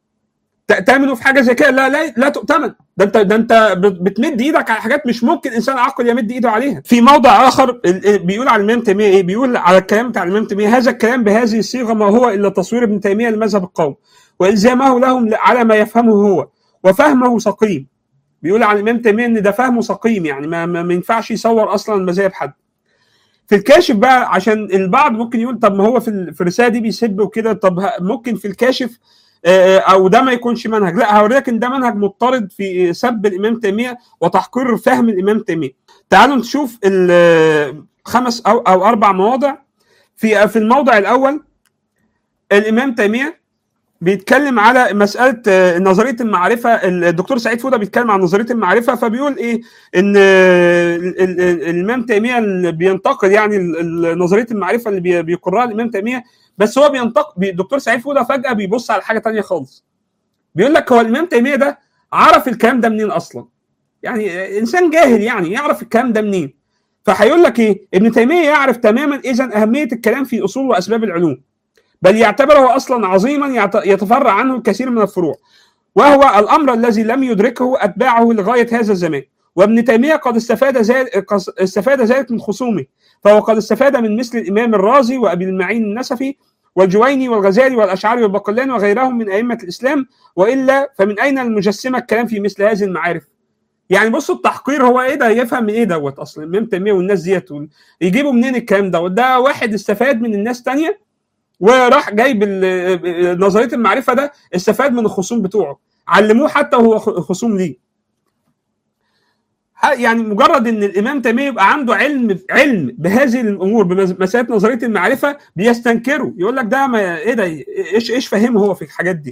تأتمنه في حاجه زي كده لا لا لا تؤتمن ده انت ده انت بت- بتمد ايدك على حاجات مش ممكن انسان عاقل يمد ايده عليها في موضع اخر ال- ال- بيقول على الامام تيميه ايه بيقول على الكلام بتاع الامام تيميه هذا الكلام بهذه الصيغه ما هو الا تصوير ابن تيميه لمذهب القوم والزامه لهم على ما يفهمه هو وفهمه سقيم بيقول عن الامام تيميه ان ده فهمه سقيم يعني ما, ما, ما ينفعش يصور اصلا مذاهب حد في الكاشف بقى عشان البعض ممكن يقول طب ما هو في ال- في الرساله دي بيسب وكده طب ه- ممكن في الكاشف آه، او ده ما يكونش منهج لا هوريك ان ده منهج مضطرد في سب الامام تيميه وتحقير فهم الامام تيميه تعالوا نشوف ال- خمس او او اربع مواضع في في الموضع الاول الامام تيميه بيتكلم على مساله آه، نظريه المعرفه الدكتور سعيد فوده بيتكلم عن نظريه المعرفه فبيقول ايه ان آه، ال- ال- ال- الامام تيميه اللي بينتقد يعني ال- ال- نظريه المعرفه اللي بي- بيقرها الامام تيميه بس هو بينتقد بي- الدكتور سعيد فوده فجاه بيبص على حاجه تانية خالص بيقول لك هو الامام تيميه ده عرف الكلام ده منين اصلا يعني آه، انسان جاهل يعني يعرف الكلام ده منين فهيقول لك ايه ابن تيميه يعرف تماما اذا اهميه الكلام في اصول واسباب العلوم بل يعتبره اصلا عظيما يعت- يتفرع عنه الكثير من الفروع وهو الامر الذي لم يدركه اتباعه لغايه هذا الزمان وابن تيميه قد استفاد ذلك قد استفاد ذلك من خصومه فهو قد استفاد من مثل الامام الرازي وابي المعين النسفي والجويني والغزالي والاشعري والبقلاني وغيرهم من ائمه الاسلام والا فمن اين المجسمه الكلام في مثل هذه المعارف يعني بصوا التحقير هو ايه ده يفهم من ايه دوت اصلا الامام تيميه والناس ديت وال- يجيبوا منين الكلام دوت ده واحد استفاد من الناس تانية وراح جايب ال- نظريه المعرفه ده استفاد من الخصوم بتوعه علموه حتى وهو خ- خصوم ليه ح- يعني مجرد ان الامام تيميه يبقى عنده علم علم بهذه الامور بمسائل نظريه المعرفه بيستنكره يقول لك ده ما ايه ده ايش ايش فاهمه هو في الحاجات دي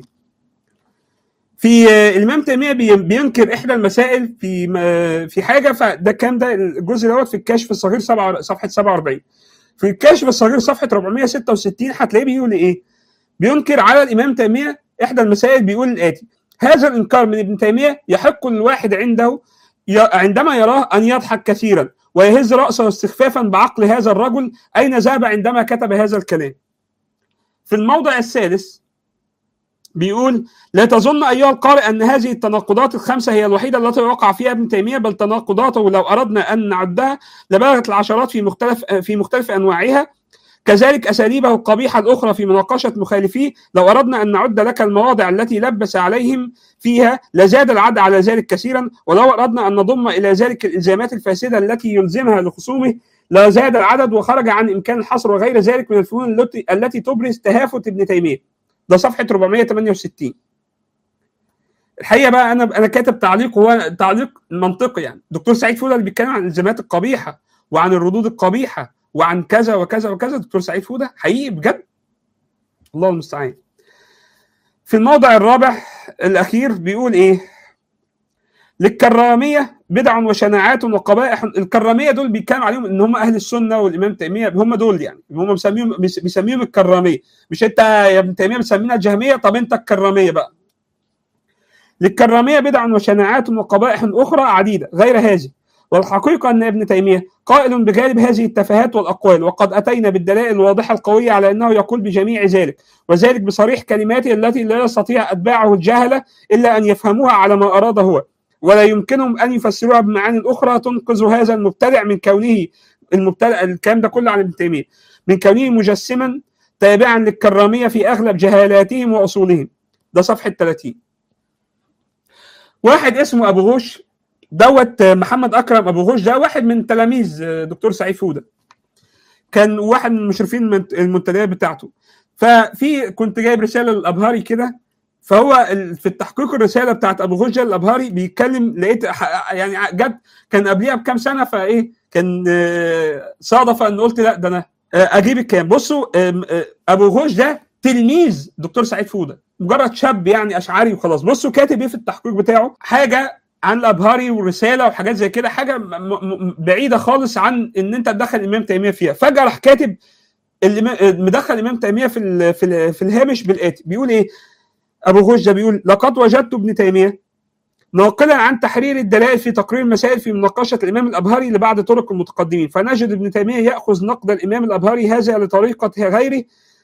في آه، الامام تيميه بي- بينكر احدى المسائل في م- في حاجه فده كان ده الجزء دوت في الكشف الصغير سبعة- صفحه 47 في الكشف الصغير صفحه 466 هتلاقيه بيقول ايه؟ بينكر على الامام تيميه احدى المسائل بيقول الاتي هذا الانكار من ابن تيميه يحق للواحد عنده ي- عندما يراه ان يضحك كثيرا ويهز راسه استخفافا بعقل هذا الرجل اين ذهب عندما كتب هذا الكلام في الموضع الثالث بيقول لا تظن ايها القارئ ان هذه التناقضات الخمسه هي الوحيده التي وقع فيها ابن تيميه بل تناقضاته لو اردنا ان نعدها لبلغت العشرات في مختلف في مختلف انواعها كذلك اساليبه القبيحه الاخرى في مناقشه مخالفيه لو اردنا ان نعد لك المواضع التي لبس عليهم فيها لزاد العد على ذلك كثيرا ولو اردنا ان نضم الى ذلك الالزامات الفاسده التي يلزمها لخصومه لزاد العدد وخرج عن امكان الحصر وغير ذلك من الفنون التي التي تبرز تهافت ابن تيميه ده صفحه 468 الحقيقه بقى انا انا كاتب تعليق هو تعليق منطقي يعني دكتور سعيد فوده اللي بيتكلم عن الالزامات القبيحه وعن الردود القبيحه وعن كذا وكذا وكذا دكتور سعيد فوده حقيقي بجد الله المستعان في الموضع الرابع الاخير بيقول ايه للكراميه بدع وشناعات وقبائح الكراميه دول بيتكلم عليهم ان هم اهل السنه والامام تيميه هم دول يعني هم مسميهم بيسميهم الكراميه مش انت يا ابن تيميه بتسمينا الجهميه طب انت الكراميه بقى للكراميه بدع وشناعات وقبائح اخرى عديده غير هذه والحقيقه ان ابن تيميه قائل بجانب هذه التفاهات والاقوال وقد اتينا بالدلائل الواضحه القويه على انه يقول بجميع ذلك وذلك بصريح كلماته التي لا يستطيع اتباعه الجهله الا ان يفهموها على ما اراد هو ولا يمكنهم ان يفسروها بمعاني اخرى تنقذ هذا المبتدع من كونه المبتدع الكلام ده كله عن ابن تيميه من كونه مجسما تابعا للكراميه في اغلب جهالاتهم واصولهم ده صفحه 30 واحد اسمه ابو غوش دوت محمد اكرم ابو غوش ده واحد من تلاميذ دكتور سعيد فوده كان واحد من المشرفين المنتديات بتاعته ففي كنت جايب رساله للابهاري كده فهو في التحقيق الرساله بتاعت ابو غوش الابهاري بيتكلم لقيت يعني جت كان قبليها بكام سنه فايه كان صادف ان قلت لا ده انا اجيب الكلام بصوا ابو غوش ده تلميذ دكتور سعيد فوده مجرد شاب يعني اشعري وخلاص بصوا كاتب ايه في التحقيق بتاعه حاجه عن الابهاري ورساله وحاجات زي كده حاجه بعيده خالص عن ان انت تدخل الامام تيميه فيها فجاه راح كاتب مدخل الامام تيميه في ال في, ال في الهامش بالاتي بيقول ايه ابو غوش ده بيقول لقد وجدت ابن تيميه ناقلا عن تحرير الدلائل في تقرير المسائل في مناقشه الامام الابهري لبعض طرق المتقدمين فنجد ابن تيميه ياخذ نقد الامام الابهري هذا لطريقه غيره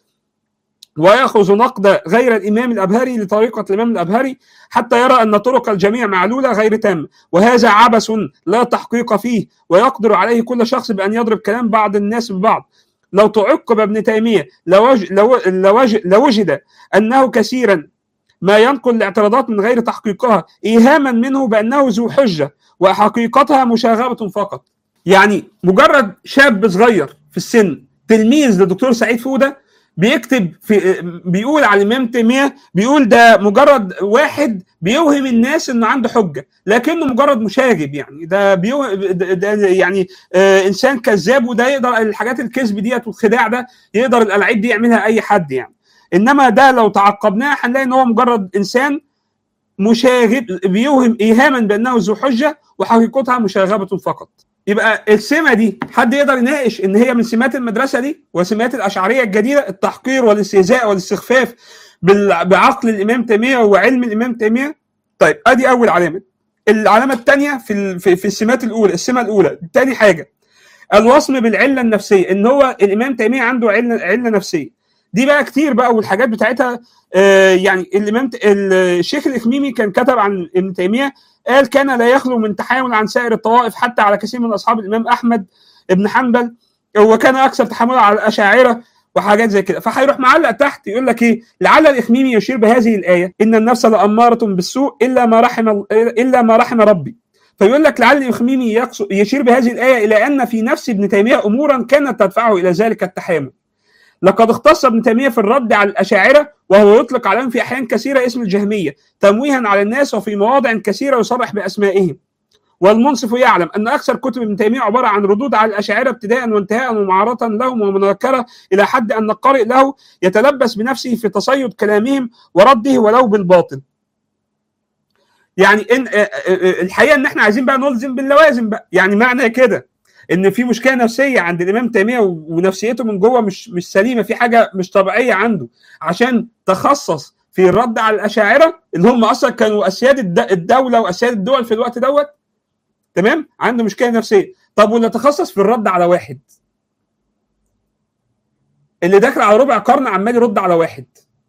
ويأخذ نقد غير الإمام الأبهري لطريقة الإمام الأبهري حتى يرى أن طرق الجميع معلولة غير تامة وهذا عبث لا تحقيق فيه ويقدر عليه كل شخص بأن يضرب كلام بعض الناس ببعض لو تعقب ابن تيمية لوج لو لوج لوجد أنه كثيرا ما ينقل الاعتراضات من غير تحقيقها إيهاما منه بأنه ذو حجة وحقيقتها مشاغبة فقط يعني مجرد شاب صغير في السن تلميذ لدكتور سعيد فودة بيكتب في بيقول على الامام تيميه بيقول ده مجرد واحد بيوهم الناس انه عنده حجه لكنه مجرد مشاغب يعني ده, بيوهم ده, ده يعني آه انسان كذاب وده يقدر الحاجات الكذب ديت والخداع ده يقدر الالعاب دي يعملها اي حد يعني انما ده لو تعقبناه هنلاقي ان هو مجرد انسان مشاغب بيوهم ايهاما بانه ذو حجه وحقيقتها مشاغبه فقط يبقى السمه دي حد يقدر يناقش ان هي من سمات المدرسه دي وسمات الاشعريه الجديده التحقير والاستهزاء والاستخفاف بعقل الامام تيميه وعلم الامام تيميه طيب ادي اول علامه العلامه الثانيه في في, في السمات الاولى السمه الاولى ثاني حاجه الوصم بالعله النفسيه ان هو الامام تيميه عنده عله عله نفسيه دي بقى كتير بقى والحاجات بتاعتها آه يعني الامام الشيخ الاخميمي كان كتب عن ابن تيميه قال كان لا يخلو من تحامل عن سائر الطوائف حتى على كثير من اصحاب الامام احمد بن حنبل وكان اكثر تحاملا على الاشاعره وحاجات زي كده فهيروح معلق تحت يقول لك ايه لعل الاخميمي يشير بهذه الايه ان النفس لاماره بالسوء الا ما رحم الا ما رحم ربي فيقول لك لعل الاخميمي يشير بهذه الايه الى ان في نفس ابن تيميه امورا كانت تدفعه الى ذلك التحامل لقد اختص ابن تيميه في الرد على الاشاعره وهو يطلق عليهم في احيان كثيره اسم الجهميه تمويها على الناس وفي مواضع كثيره يصرح باسمائهم والمنصف يعلم ان اكثر كتب ابن تيميه عباره عن ردود على الاشاعره ابتداء وانتهاء ومعارضه لهم ومنكره الى حد ان القارئ له يتلبس بنفسه في تصيد كلامهم ورده ولو بالباطل. يعني ان الحقيقه ان احنا عايزين بقى نلزم باللوازم بقى، يعني معنى كده ان في مشكله نفسيه عند الامام تيميه ونفسيته من جوه مش مش سليمه في حاجه مش طبيعيه عنده عشان تخصص في الرد على الاشاعره اللي هم اصلا كانوا اسياد الدوله واسياد الدول في الوقت دوت تمام عنده مشكله نفسيه طب ونتخصص في الرد على واحد اللي داخل على ربع قرن عمال يرد على واحد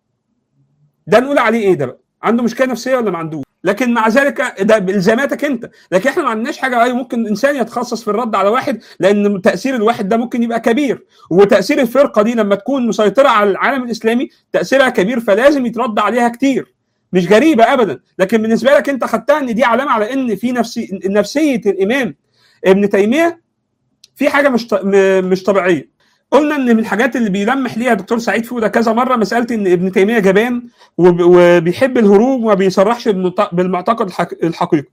ده نقول عليه ايه ده بقى عنده مشكله نفسيه ولا ما عندوش لكن مع ذلك ده بالزاماتك انت لكن احنا ما عندناش حاجه اي ممكن انسان يتخصص في الرد على واحد لان تاثير الواحد ده ممكن يبقى كبير وتاثير الفرقه دي لما تكون مسيطره على العالم الاسلامي تاثيرها كبير فلازم يترد عليها كتير مش غريبه ابدا لكن بالنسبه لك انت خدتها ان دي علامه على ان في نفسي نفسيه الامام ابن تيميه في حاجه مش مش طبيعيه قلنا ان من الحاجات اللي بيلمح ليها دكتور سعيد فوده كذا مره مساله ان ابن تيميه جبان وبيحب الهروب وما بيصرحش بالمعتقد الحقيقي.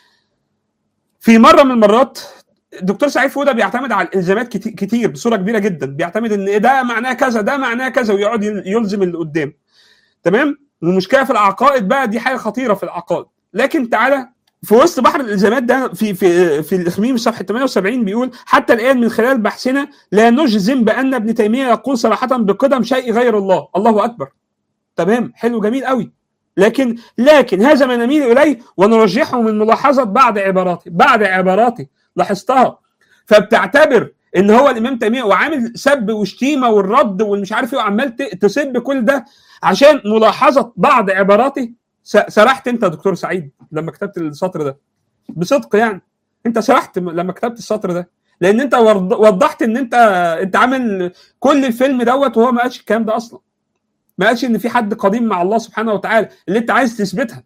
في مره من المرات دكتور سعيد فوده بيعتمد على الالزامات كتير بصوره كبيره جدا بيعتمد ان ده معناه كذا ده معناه كذا ويقعد يلزم اللي قدام. تمام؟ والمشكله في العقائد بقى دي حاجه خطيره في العقائد لكن تعالى في وسط بحر الالزامات ده في في في الاخميم صفحه 78 بيقول حتى الان من خلال بحثنا لا نجزم بان ابن تيميه يقول صراحه بقدم شيء غير الله الله اكبر تمام حلو جميل قوي لكن لكن هذا ما نميل اليه ونرجحه من ملاحظه بعض عباراته بعض عباراته لاحظتها فبتعتبر ان هو الامام تيميه وعامل سب وشتيمه والرد والمش عارف ايه وعمال تسب كل ده عشان ملاحظه بعض عباراته سرحت انت يا دكتور سعيد لما كتبت السطر ده بصدق يعني انت سرحت لما كتبت السطر ده لان انت وضحت ان انت انت عامل كل الفيلم دوت وهو ما قالش الكلام ده اصلا ما قالش ان في حد قديم مع الله سبحانه وتعالى اللي انت عايز تثبتها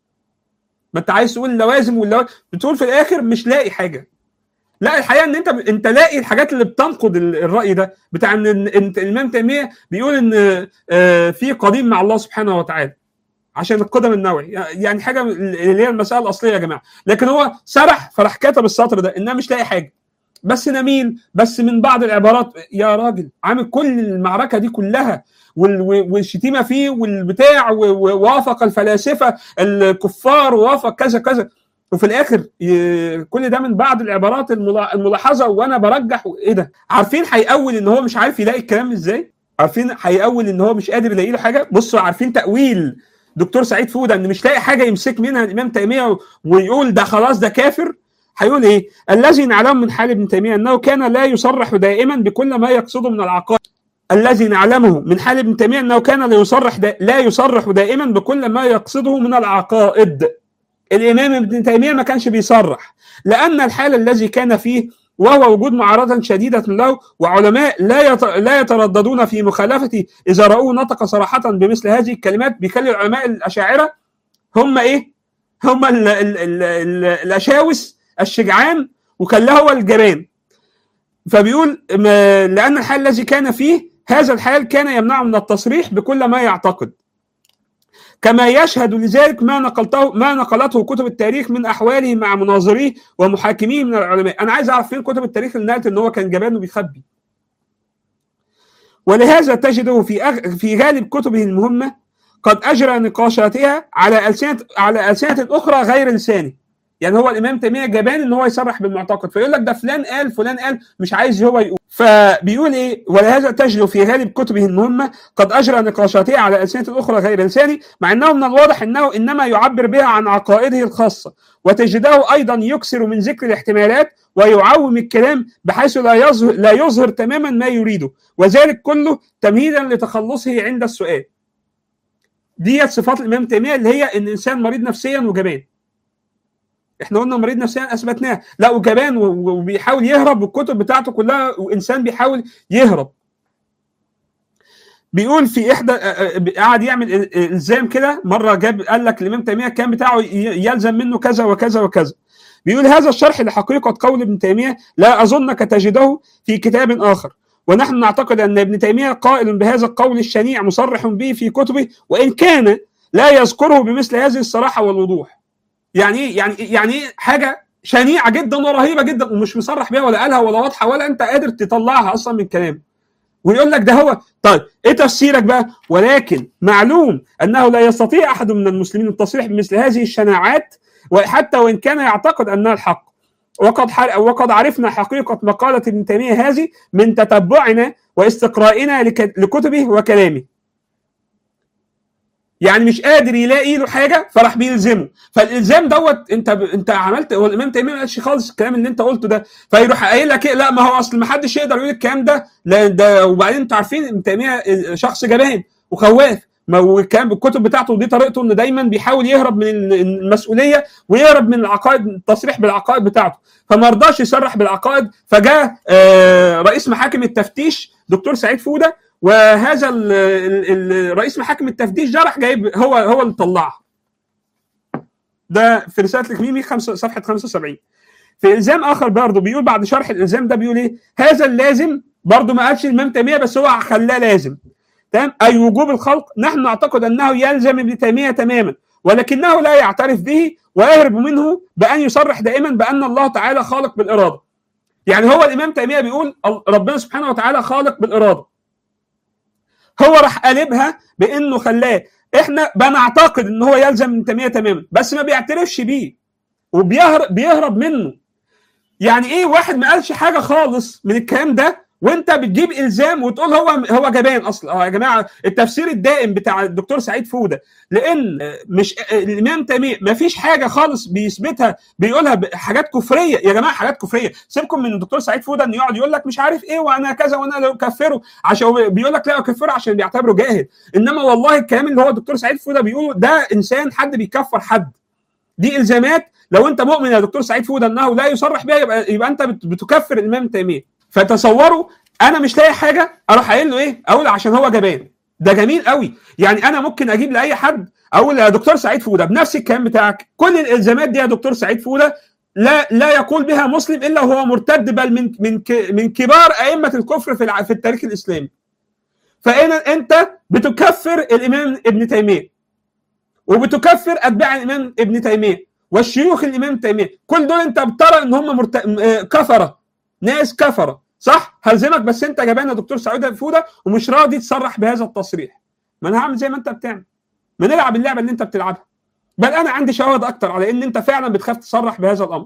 ما انت عايز تقول اللوازم واللوازم بتقول في الاخر مش لاقي حاجه لا الحقيقه ان انت انت لاقي الحاجات اللي بتنقض الراي ده بتاع ان انت الامام تيميه بيقول ان في قديم مع الله سبحانه وتعالى عشان القدم النوعي يعني حاجه اللي هي المساله الاصليه يا جماعه لكن هو سرح فراح كتب السطر ده انها مش لاقي حاجه بس نميل بس من بعض العبارات يا راجل عامل كل المعركه دي كلها والشتيمه فيه والبتاع ووافق الفلاسفه الكفار ووافق كذا كذا وفي الاخر كل ده من بعض العبارات الملاحظه وانا برجح ايه ده عارفين هيقول ان هو مش عارف يلاقي الكلام ازاي عارفين هيقول ان هو مش قادر يلاقي له حاجه بصوا عارفين تاويل دكتور سعيد فوده ان مش لاقي حاجه يمسك منها الامام تيميه ويقول ده خلاص ده كافر هيقول ايه الذي نعلم من حال ابن تيميه انه كان لا يصرح دائما بكل ما يقصده من العقائد الذي نعلمه من حال ابن تيميه انه كان لا يصرح دا لا يصرح دائما بكل ما يقصده من العقائد الامام ابن تيميه ما كانش بيصرح لان الحال الذي كان فيه وهو وجود معارضة شديدة له وعلماء لا لا يترددون في مخالفته إذا رأوه نطق صراحة بمثل هذه الكلمات بيخلي العلماء الأشاعرة هم إيه؟ هم ال ال ال ال الأشاوس الشجعان وكان هو الجبان فبيقول لأن الحال الذي كان فيه هذا الحال كان يمنعه من التصريح بكل ما يعتقد كما يشهد لذلك ما نقلته ما نقلته كتب التاريخ من احواله مع مناظريه ومحاكميه من العلماء، انا عايز اعرف فين كتب التاريخ اللي نقلت ان هو كان جبان وبيخبي. ولهذا تجده في أغ... في غالب كتبه المهمه قد اجرى نقاشاتها على السنه على السنه اخرى غير لسانه. يعني هو الامام تيميه جبان ان هو يصرح بالمعتقد فيقول لك ده فلان قال فلان قال مش عايز هو يقول فبيقول ايه ولهذا تجد في غالب كتبه المهمه قد اجرى نقاشاته على السنه الاخرى غير لسانه مع انه من الواضح انه انما يعبر بها عن عقائده الخاصه وتجده ايضا يكثر من ذكر الاحتمالات ويعوم الكلام بحيث لا يظهر لا يظهر تماما ما يريده وذلك كله تمهيدا لتخلصه عند السؤال ديت صفات الامام تيميه اللي هي ان الانسان مريض نفسيا وجبان احنا قلنا مريض نفسيا اثبتناه لا وكمان وبيحاول يهرب والكتب بتاعته كلها وانسان بيحاول يهرب بيقول في احدى قعد يعمل الزام كده مره جاب قال لك الامام تيميه كان بتاعه يلزم منه كذا وكذا وكذا بيقول هذا الشرح لحقيقه قول ابن تيميه لا اظنك تجده في كتاب اخر ونحن نعتقد ان ابن تيميه قائل بهذا القول الشنيع مصرح به في كتبه وان كان لا يذكره بمثل هذه الصراحه والوضوح. يعني ايه؟ يعني يعني ايه حاجه شنيعه جدا ورهيبه جدا ومش مصرح بيها ولا قالها ولا واضحه ولا انت قادر تطلعها اصلا من كلامه. ويقول لك ده هو طيب ايه تفسيرك بقى؟ ولكن معلوم انه لا يستطيع احد من المسلمين التصريح بمثل هذه الشناعات وحتى وان كان يعتقد انها الحق. وقد حر... وقد عرفنا حقيقه مقاله ابن تيميه هذه من تتبعنا واستقرائنا لك... لكتبه وكلامه. يعني مش قادر يلاقي له حاجه فراح بيلزمه فالالزام دوت انت ب... انت عملت هو الامام تيميه ما قالش خالص الكلام اللي انت قلته ده فيروح قايل لك إيه؟ لا ما هو اصل ما حدش يقدر يقول الكلام ده لا ده وبعدين انتوا عارفين ابن تيميه شخص جبان وخواف ما هو كان بالكتب بتاعته ودي طريقته انه دايما بيحاول يهرب من المسؤوليه ويهرب من العقائد التصريح بالعقائد بتاعته فما رضاش يصرح بالعقائد فجاء رئيس محاكم التفتيش دكتور سعيد فوده وهذا ال ال رئيس محاكم التفتيش ده راح جايب هو هو اللي طلعها ده في رساله الكميمي خمسة صفحه 75 في الزام اخر برضه بيقول بعد شرح الالزام ده بيقول ايه هذا اللازم برضه ما قالش الامام تيميه بس هو خلاه لازم تمام اي وجوب الخلق نحن نعتقد انه يلزم ابن تيميه تماما ولكنه لا يعترف به ويهرب منه بان يصرح دائما بان الله تعالى خالق بالاراده يعني هو الامام تيميه بيقول ربنا سبحانه وتعالى خالق بالاراده هو راح قلبها بانه خلاه احنا بنعتقد ان هو يلزم ابن تيميه تماما بس ما بيعترفش بيه وبيهرب بيهرب منه يعني ايه واحد ما قالش حاجه خالص من الكلام ده وانت بتجيب الزام وتقول هو هو جبان اصلا اه يا جماعه التفسير الدائم بتاع الدكتور سعيد فوده لان مش الامام تيميه ما فيش حاجه خالص بيثبتها بيقولها حاجات كفريه يا جماعه حاجات كفريه سيبكم من الدكتور سعيد فوده انه يقعد يقول لك مش عارف ايه وانا كذا وانا لا اكفره عشان بيقول لك لا اكفره عشان بيعتبره جاهل انما والله الكلام اللي هو الدكتور سعيد فوده بيقوله ده انسان حد بيكفر حد دي الزامات لو انت مؤمن يا دكتور سعيد فوده انه لا يصرح بها يبقى يبقى انت بتكفر الامام تيميه فتصوروا انا مش لاقي حاجه اروح قايل له ايه اقول عشان هو جبان ده جميل قوي يعني انا ممكن اجيب لاي حد اقول يا دكتور سعيد فوده بنفس الكلام بتاعك كل الالزامات دي يا دكتور سعيد فوده لا لا يقول بها مسلم الا وهو مرتد بل من من من كبار ائمه الكفر في في التاريخ الاسلامي فانا انت بتكفر الامام ابن تيميه وبتكفر اتباع الامام ابن تيميه والشيوخ الامام تيميه كل دول انت بترى ان هم مرت... كفره ناس كفره صح هلزمك بس انت جبان يا دكتور سعود فوده ومش راضي تصرح بهذا التصريح ما انا هعمل زي ما انت بتعمل ما نلعب اللعبه اللي انت بتلعبها بل انا عندي شواهد اكتر على ان انت فعلا بتخاف تصرح بهذا الامر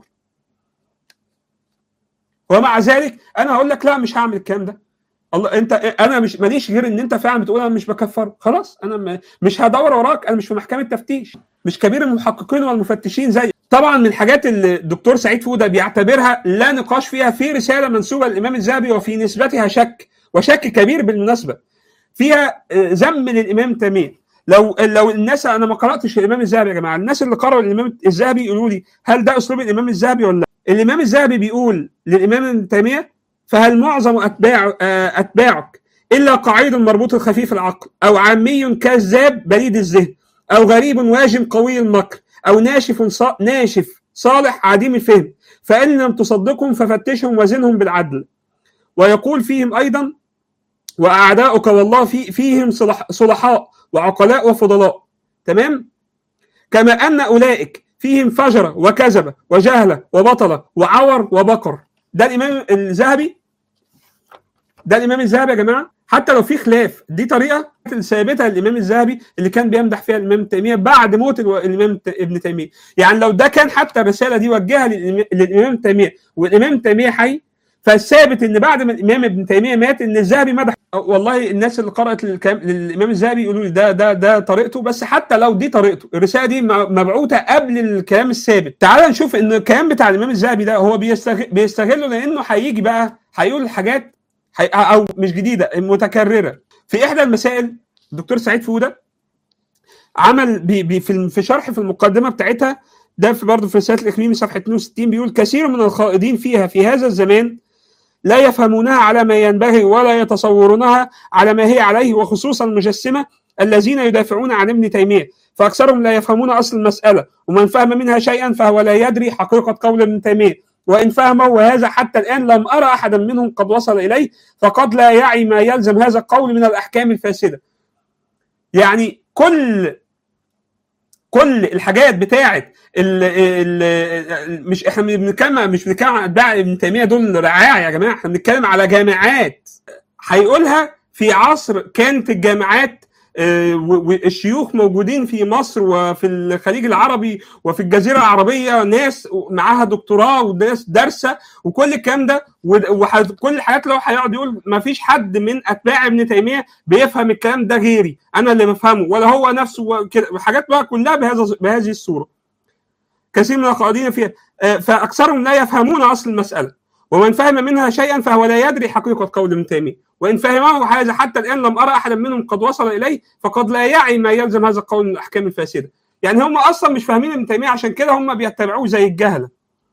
ومع ذلك انا هقول لك لا مش هعمل الكلام ده الله انت انا مش ماليش غير ان انت فعلا بتقول انا مش بكفره خلاص انا مش هدور وراك انا مش في محكمه تفتيش مش كبير المحققين والمفتشين زي طبعا من الحاجات اللي الدكتور سعيد فوده بيعتبرها لا نقاش فيها في رساله منسوبه للامام الذهبي وفي نسبتها شك وشك كبير بالمناسبه فيها ذم للامام تيميه لو لو الناس انا ما قراتش الامام الذهبي يا جماعه الناس اللي قرأوا الامام الذهبي يقولوا لي هل ده اسلوب الامام الذهبي ولا لا الامام الذهبي بيقول للامام ابن تيميه فهل معظم اتباع اتباعك الا قعيد مربوط خفيف العقل او عامي كذاب بليد الذهن او غريب واجم قوي المكر او ناشف صا... ناشف صالح عديم الفهم فان لم تصدقهم ففتشهم وزنهم بالعدل ويقول فيهم ايضا واعداؤك والله في فيهم صلح... صلحاء وعقلاء وفضلاء تمام كما ان اولئك فيهم فجره وكذبه وجهله وبطله وعور وبقر ده الامام الذهبي ده الامام الذهبي يا جماعه حتى لو في خلاف دي طريقه ثابته للامام الذهبي اللي كان بيمدح فيها الامام تيميه بعد موت الامام ابن تيميه يعني لو ده كان حتى الرساله دي وجهها للامام تيميه والامام تيميه حي فالثابت ان بعد ما الامام ابن تيميه مات ان الذهبي مدح والله الناس اللي قرات للامام الذهبي يقولوا لي ده ده ده طريقته بس حتى لو دي طريقته الرساله دي مبعوثه قبل الكلام الثابت تعال نشوف ان الكلام بتاع الامام الذهبي ده هو بيستغل بيستغله لانه هيجي بقى هيقول حاجات او مش جديده متكرره في احدى المسائل الدكتور سعيد فوده عمل بي بي في في شرح في المقدمه بتاعتها ده في برضه في رساله الاكليمي صفحه 62 بيقول كثير من الخائضين فيها في هذا الزمان لا يفهمونها على ما ينبغي ولا يتصورونها على ما هي عليه وخصوصا المجسمه الذين يدافعون عن ابن تيميه فاكثرهم لا يفهمون اصل المساله ومن فهم منها شيئا فهو لا يدري حقيقه قول ابن تيميه وإن فهمه وهذا حتى الآن لم أرى أحدا منهم قد وصل إليه فقد لا يعي ما يلزم هذا القول من الأحكام الفاسدة يعني كل كل الحاجات بتاعت ال ال مش احنا بنتكلم مش بنتكلم عن اتباع ابن تيميه دول رعاع يا جماعه احنا بنتكلم على جامعات هيقولها في عصر كانت الجامعات والشيوخ موجودين في مصر وفي الخليج العربي وفي الجزيره العربيه ناس معاها دكتوراه وناس دارسه وكل الكلام ده وكل الحاجات اللي هو هيقعد يقول ما فيش حد من اتباع ابن تيميه بيفهم الكلام ده غيري انا اللي بفهمه ولا هو نفسه كده حاجات بقى كلها بهذا بهذه الصوره كثير من القائدين فيها فاكثرهم لا يفهمون اصل المساله ومن فهم منها شيئا فهو لا يدري حقيقه قول ابن تيميه وان فهمه هذا حتى الان لم ارى احدا منهم قد وصل اليه فقد لا يعي ما يلزم هذا القول من الاحكام الفاسده يعني هم اصلا مش فاهمين ابن تيميه عشان كده هم بيتبعوه زي الجهله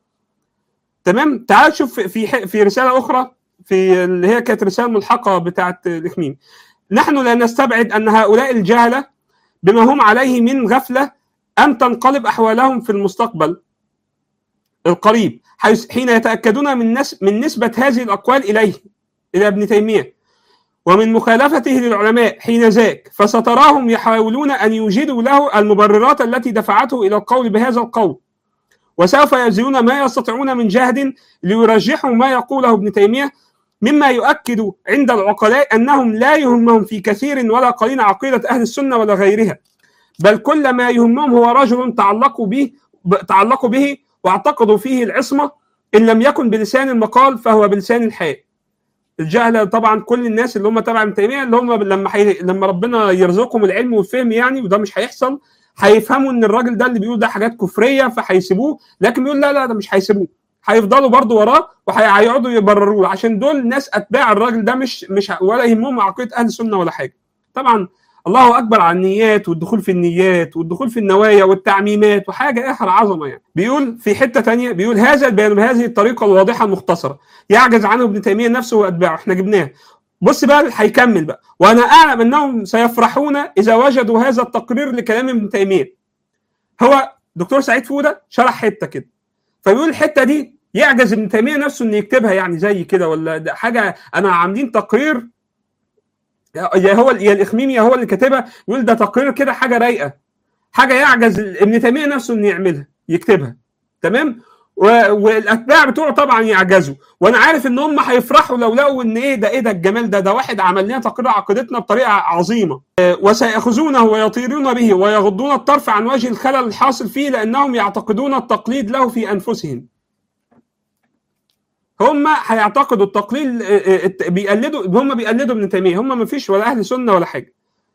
تمام تعال شوف في في رساله اخرى في اللي هي كانت رساله ملحقه بتاعه الاخميم نحن لا نستبعد ان هؤلاء الجهله بما هم عليه من غفله ان تنقلب احوالهم في المستقبل القريب حيث حين يتاكدون من نس من نسبه هذه الاقوال اليه الى ابن تيميه ومن مخالفته للعلماء حين ذاك فستراهم يحاولون ان يوجدوا له المبررات التي دفعته الى القول بهذا القول وسوف يبذلون ما يستطيعون من جهد ليرجحوا ما يقوله ابن تيميه مما يؤكد عند العقلاء انهم لا يهمهم في كثير ولا قليل عقيده اهل السنه ولا غيرها بل كل ما يهمهم هو رجل تعلقوا به تعلقوا به واعتقدوا فيه العصمه ان لم يكن بلسان المقال فهو بلسان الحال. الجهله طبعا كل الناس اللي هم تبع ابن تيميه اللي هم لما حي... لما ربنا يرزقهم العلم والفهم يعني وده مش هيحصل هيفهموا ان الراجل ده اللي بيقول ده حاجات كفريه فهيسيبوه لكن بيقول لا لا ده مش هيسيبوه هيفضلوا برضه وراه وهيقعدوا يبرروه عشان دول ناس اتباع الراجل ده مش مش ولا يهمهم عقيده اهل السنه ولا حاجه. طبعا الله اكبر على النيات والدخول في النيات والدخول في النوايا والتعميمات وحاجه اخر عظمه يعني بيقول في حته تانية بيقول هذا البيان بهذه الطريقه الواضحه المختصره يعجز عنه ابن تيميه نفسه واتباعه احنا جبناه بص بقى هيكمل بقى وانا اعلم انهم سيفرحون اذا وجدوا هذا التقرير لكلام ابن تيميه هو دكتور سعيد فوده شرح حته كده فبيقول الحته دي يعجز ابن تيميه نفسه انه يكتبها يعني زي كده ولا حاجه انا عاملين تقرير يا هو يا الاخميمي يا هو اللي كاتبها يقول ده تقرير كده حاجه رايقه حاجه يعجز ابن تيميه نفسه انه يعملها يكتبها تمام والاتباع بتوعه طبعا يعجزوا وانا عارف ان هم هيفرحوا لو لقوا ان ايه ده ايه ده الجمال ده ده واحد عمل لنا تقرير عقيدتنا بطريقه عظيمه وسياخذونه ويطيرون به ويغضون الطرف عن وجه الخلل الحاصل فيه لانهم يعتقدون التقليد له في انفسهم هم هيعتقدوا التقليد بيقلدوا هم بيقلدوا ابن تيميه هم ما فيش ولا اهل سنه ولا حاجه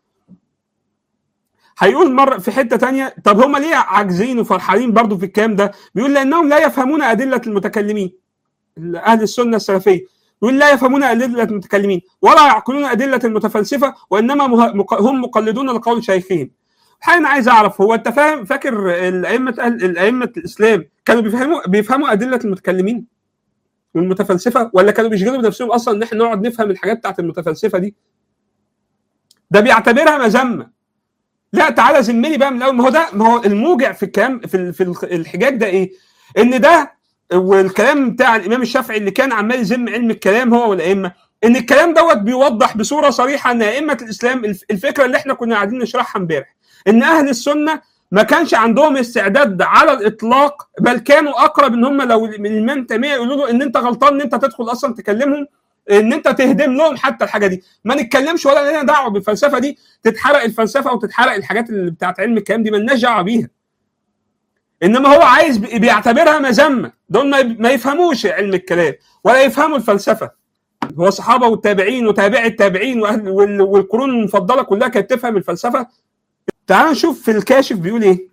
هيقول مرة في حتة تانية طب هم ليه عاجزين وفرحانين برضو في الكلام ده بيقول لأنهم لا يفهمون أدلة المتكلمين أهل السنة السلفية يقول لا يفهمون أدلة المتكلمين ولا يعقلون أدلة المتفلسفة وإنما هم مقلدون لقول شيخهم حاجة أنا عايز أعرف هو أنت فاهم فاكر الأئمة الأئمة الإسلام كانوا بيفهموا بيفهموا أدلة المتكلمين والمتفلسفة ولا كانوا بيشغلوا بنفسهم أصلا إن إحنا نقعد نفهم الحاجات بتاعت المتفلسفة دي ده بيعتبرها مذمة لا تعالى زمني بقى من الاول ما هو ده ما هو الموجع في الكلام في في الحجاج ده ايه؟ ان ده والكلام بتاع الامام الشافعي اللي كان عمال يذم علم الكلام هو والائمه ان الكلام دوت بيوضح بصوره صريحه ان ائمه الاسلام الفكره اللي احنا كنا قاعدين نشرحها امبارح ان اهل السنه ما كانش عندهم استعداد على الاطلاق بل كانوا اقرب ان هم لو الامام تيميه يقولوا له ان انت غلطان ان انت تدخل اصلا تكلمهم ان انت تهدم لهم حتى الحاجه دي ما نتكلمش ولا لنا دعوه بالفلسفه دي تتحرق الفلسفه وتتحرق الحاجات اللي بتاعت علم الكلام دي مالناش دعوه بيها انما هو عايز بيعتبرها مذمه دول ما يفهموش علم الكلام ولا يفهموا الفلسفه هو الصحابه والتابعين وتابع التابعين والقرون المفضله كلها كانت تفهم الفلسفه تعال نشوف في الكاشف بيقول ايه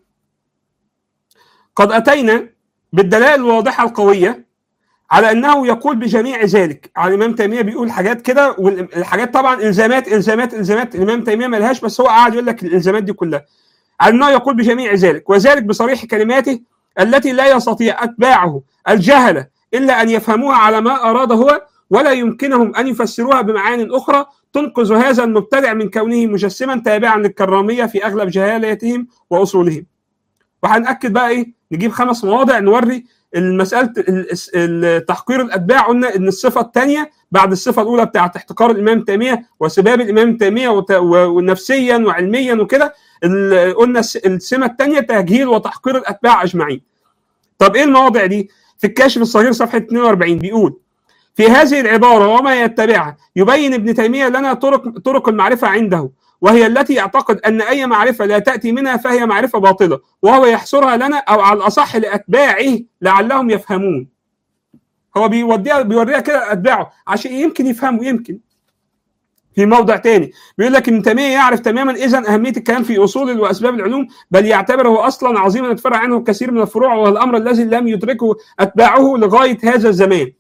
قد اتينا بالدلائل الواضحه القويه على انه يقول بجميع ذلك على الامام تيميه بيقول حاجات كده والحاجات طبعا الزامات الزامات الزامات الامام تيميه ما لهاش بس هو قاعد يقول لك الالزامات دي كلها على انه يقول بجميع ذلك وذلك بصريح كلماته التي لا يستطيع اتباعه الجهله الا ان يفهموها على ما اراد هو ولا يمكنهم ان يفسروها بمعان اخرى تنقذ هذا المبتدع من كونه مجسما تابعا للكراميه في اغلب جهالاتهم واصولهم وهنأكد بقى ايه نجيب خمس مواضع نوري المساله تحقير الاتباع قلنا ان الصفه الثانيه بعد الصفه الاولى بتاعه احتقار الامام تيميه وسباب الامام تيميه ونفسيا وعلميا وكده قلنا السمه الثانيه تجهيل وتحقير الاتباع اجمعين. طب ايه المواضع دي؟ في الكاشف الصغير صفحه 42 بيقول في هذه العباره وما يتبعها يبين ابن تيميه لنا طرق طرق المعرفه عنده وهي التي يعتقد ان اي معرفه لا تاتي منها فهي معرفه باطله وهو يحصرها لنا او على الاصح لاتباعه لعلهم يفهمون هو بيوديها بيوريها كده اتباعه عشان يمكن يفهموا يمكن في موضع تاني بيقول لك ابن تيميه يعرف تماما اذا اهميه الكلام في اصول واسباب العلوم بل يعتبره اصلا عظيما يتفرع عنه كثير من الفروع وهو الامر الذي لم يدركه اتباعه لغايه هذا الزمان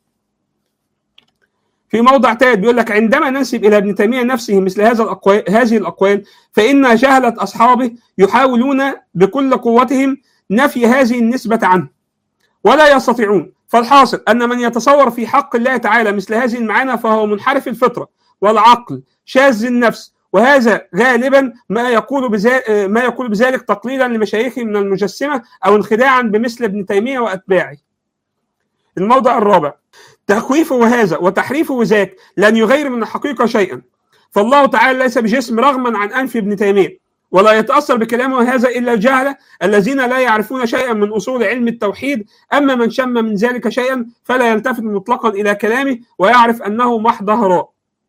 في موضع ثالث بيقول لك عندما ننسب الى ابن تيميه نفسه مثل هذا الاقوال هذه الاقوال فان جهله اصحابه يحاولون بكل قوتهم نفي هذه النسبه عنه ولا يستطيعون فالحاصل ان من يتصور في حق الله تعالى مثل هذه المعاني فهو منحرف الفطره والعقل شاذ النفس وهذا غالبا ما يقول بذلك ما يقول بذلك تقليدا لمشايخه من المجسمه او انخداعا بمثل ابن تيميه واتباعه. الموضع الرابع تخويفه هذا وتحريفه ذاك لن يغير من الحقيقة شيئا فالله تعالى ليس بجسم رغما عن أنف ابن تيمية ولا يتأثر بكلامه هذا إلا الجهلة الذين لا يعرفون شيئا من أصول علم التوحيد أما من شم من ذلك شيئا فلا يلتفت مطلقا إلى كلامه ويعرف أنه محض هراء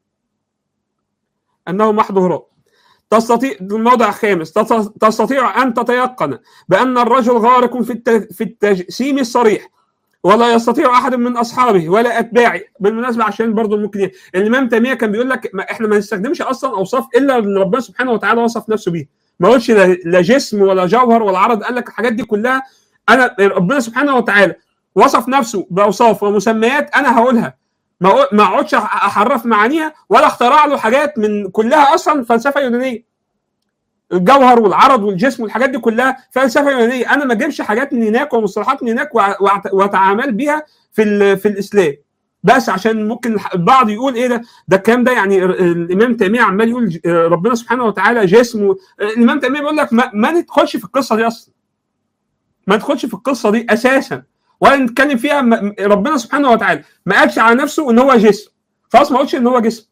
أنه محض هراء تستطيع الموضع الخامس تستطيع أن تتيقن بأن الرجل غارق في في التجسيم الصريح ولا يستطيع احد من اصحابه ولا اتباعه بالمناسبه عشان برضه ممكن الامام تيميه كان بيقول لك ما احنا ما نستخدمش اصلا اوصاف الا اللي ربنا سبحانه وتعالى وصف نفسه بيها ما قالش لا جسم ولا جوهر ولا عرض قال لك الحاجات دي كلها انا ربنا سبحانه وتعالى وصف نفسه باوصاف ومسميات انا هقولها ما ما اقعدش احرف معانيها ولا اخترع له حاجات من كلها اصلا فلسفه يونانيه الجوهر والعرض والجسم والحاجات دي كلها فلسفه يونانيه انا ما اجيبش حاجات من هناك ومصطلحات من هناك واتعامل بيها في في الاسلام بس عشان ممكن البعض يقول ايه ده ده الكلام ده يعني الامام تيميه عمال يقول ربنا سبحانه وتعالى جسم الامام تيميه بيقول لك ما, ما ندخلش في القصه دي اصلا ما ندخلش في القصه دي اساسا ولا نتكلم فيها ربنا سبحانه وتعالى ما قالش على نفسه ان هو جسم خلاص ما قلتش ان هو جسم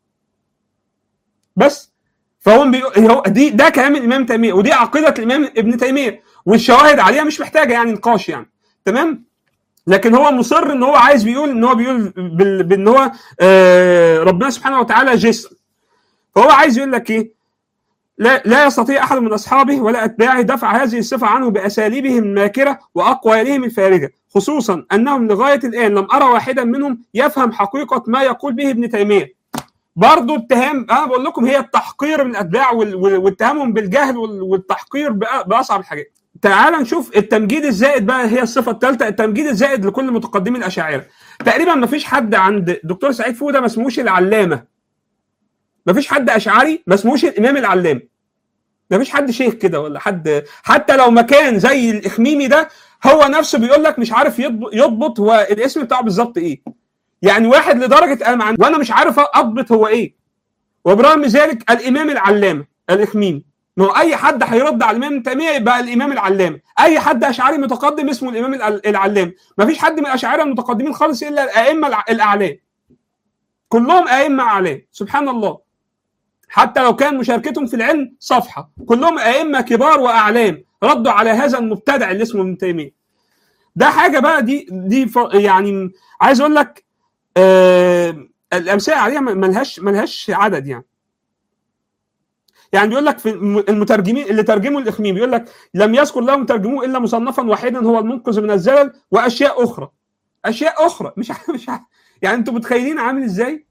بس فهو هو دي ده كلام الامام تيميه ودي عقيده الامام ابن تيميه والشواهد عليها مش محتاجه يعني نقاش يعني تمام لكن هو مصر ان هو عايز بيقول ان هو بيقول بان هو آه ربنا سبحانه وتعالى جسم فهو عايز يقول لك ايه لا لا يستطيع احد من اصحابه ولا اتباعه دفع هذه الصفه عنه باساليبهم الماكره واقوالهم الفارغه خصوصا انهم لغايه الان لم ارى واحدا منهم يفهم حقيقه ما يقول به ابن تيميه برضه اتهام انا بقول لكم هي التحقير من الاتباع واتهامهم بالجهل والتحقير باصعب الحاجات تعال نشوف التمجيد الزائد بقى هي الصفه الثالثه التمجيد الزائد لكل متقدمي الاشاعره تقريبا ما فيش حد عند دكتور سعيد فوده ما اسموش العلامه ما فيش حد اشعري ما اسموش الامام العلامه ما فيش حد شيخ كده ولا حد حتى لو مكان زي الاخميمي ده هو نفسه بيقول لك مش عارف يضبط هو الاسم بتاعه بالظبط ايه يعني واحد لدرجه انا عن... وانا مش عارف اضبط هو ايه وبرغم ذلك الامام العلامه الاخميمي ما هو اي حد هيرد على الامام تيميه يبقى الامام العلامه اي حد اشعري متقدم اسمه الامام العلامه ما فيش حد من الاشاعره المتقدمين خالص الا الائمه الاعلام كلهم ائمه اعلام سبحان الله حتى لو كان مشاركتهم في العلم صفحه كلهم ائمه كبار واعلام ردوا على هذا المبتدع اللي اسمه ابن تيميه ده حاجه بقى دي دي يعني عايز اقول لك آه الامثله عليها ملهاش ملهاش عدد يعني يعني بيقول لك في المترجمين اللي ترجموا الاخميم بيقول لك لم يذكر لهم ترجموه الا مصنفا واحدا هو المنقذ من الزلل واشياء اخرى اشياء اخرى مش مش يعني انتوا متخيلين عامل ازاي؟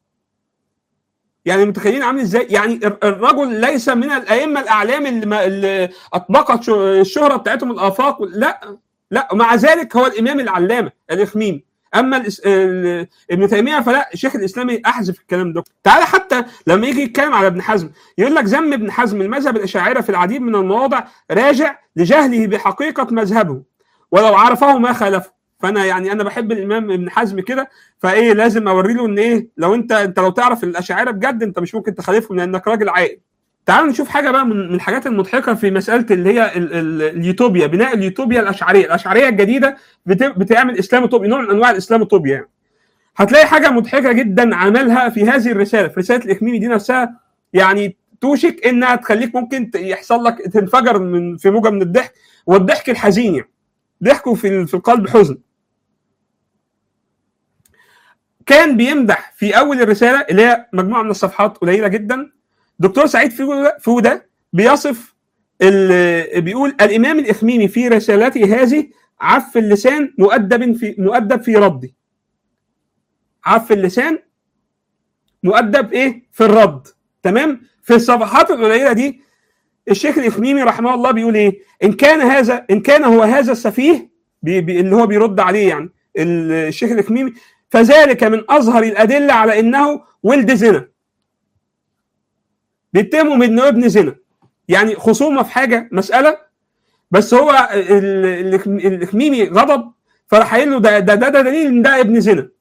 يعني متخيلين عامل ازاي؟ يعني الرجل ليس من الائمه الاعلام اللي, اللي اطبقت الشهره بتاعتهم الافاق لا لا ومع ذلك هو الامام العلامه الاخميم اما ابن تيميه فلا الشيخ الاسلامي احذف الكلام ده تعالى حتى لما يجي يتكلم على ابن حزم يقول لك ذم ابن حزم المذهب الاشاعره في العديد من المواضع راجع لجهله بحقيقه مذهبه ولو عرفه ما خالفه فانا يعني انا بحب الامام ابن حزم كده فايه لازم اوري له ان ايه لو انت انت لو تعرف الاشاعره بجد انت مش ممكن تخالفهم لانك راجل عاقل تعالوا نشوف حاجه بقى من من الحاجات المضحكه في مساله اللي هي ال- ال- اليوتوبيا بناء اليوتوبيا الاشعريه الاشعريه الجديده بت- بتعمل اسلاموتوبيا نوع من انواع الاسلاموتوبيا يعني هتلاقي حاجه مضحكه جدا عملها في هذه الرساله في رساله الاكميمي دي نفسها يعني توشك انها تخليك ممكن ت- يحصل لك تنفجر من في موجه من الضحك والضحك الحزين يعني ضحكه في ال- في القلب حزن كان بيمدح في اول الرساله اللي هي مجموعه من الصفحات قليله جدا دكتور سعيد فودة, فودة بيصف ال- بيقول الامام الاخميمي في رسالته هذه عف اللسان مؤدب في مؤدب في رده عف اللسان مؤدب ايه في الرد تمام في الصفحات القليله دي الشيخ الاخميمي رحمه الله بيقول ايه ان كان هذا ان كان هو هذا السفيه بي بي اللي هو بيرد عليه يعني الشيخ الاخميمي فذلك من اظهر الادله على انه ولد زنا بيتهموا بانه ابن زنا يعني خصومه في حاجه مساله بس هو ال- ال- الاخميمي غضب فراح قايل له ده ده ده, ده دليل ان ده ابن زنا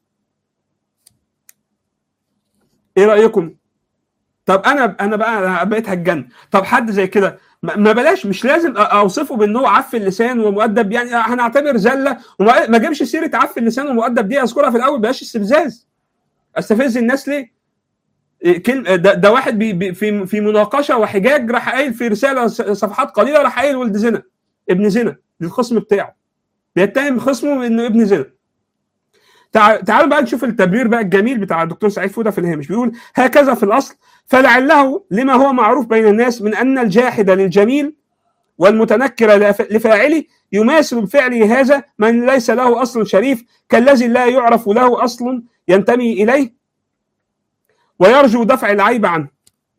ايه رايكم طب انا انا بقى أنا بقيت هتجن طب حد زي كده ما ما بلاش مش لازم أ- اوصفه بان هو عف اللسان ومؤدب يعني هنعتبر زله وما ما اجيبش سيره عف اللسان ومؤدب دي اذكرها في الاول بلاش استفزاز استفز الناس ليه؟ إيه كلمة ده, ده واحد بي بي في في مناقشه وحجاج راح قايل في رساله س- صفحات قليله راح قايل ولد زنا ابن زنا للخصم بتاعه بيتهم خصمه انه ابن زنا تع- تعالوا بقى نشوف التبرير بقى الجميل بتاع الدكتور سعيد فوده في الهامش بيقول هكذا في الاصل فلعله لما هو معروف بين الناس من ان الجاحد للجميل والمتنكر لف- لفاعله يماثل بفعله هذا من ليس له اصل شريف كالذي لا يعرف له اصل ينتمي اليه ويرجو دفع العيب عنه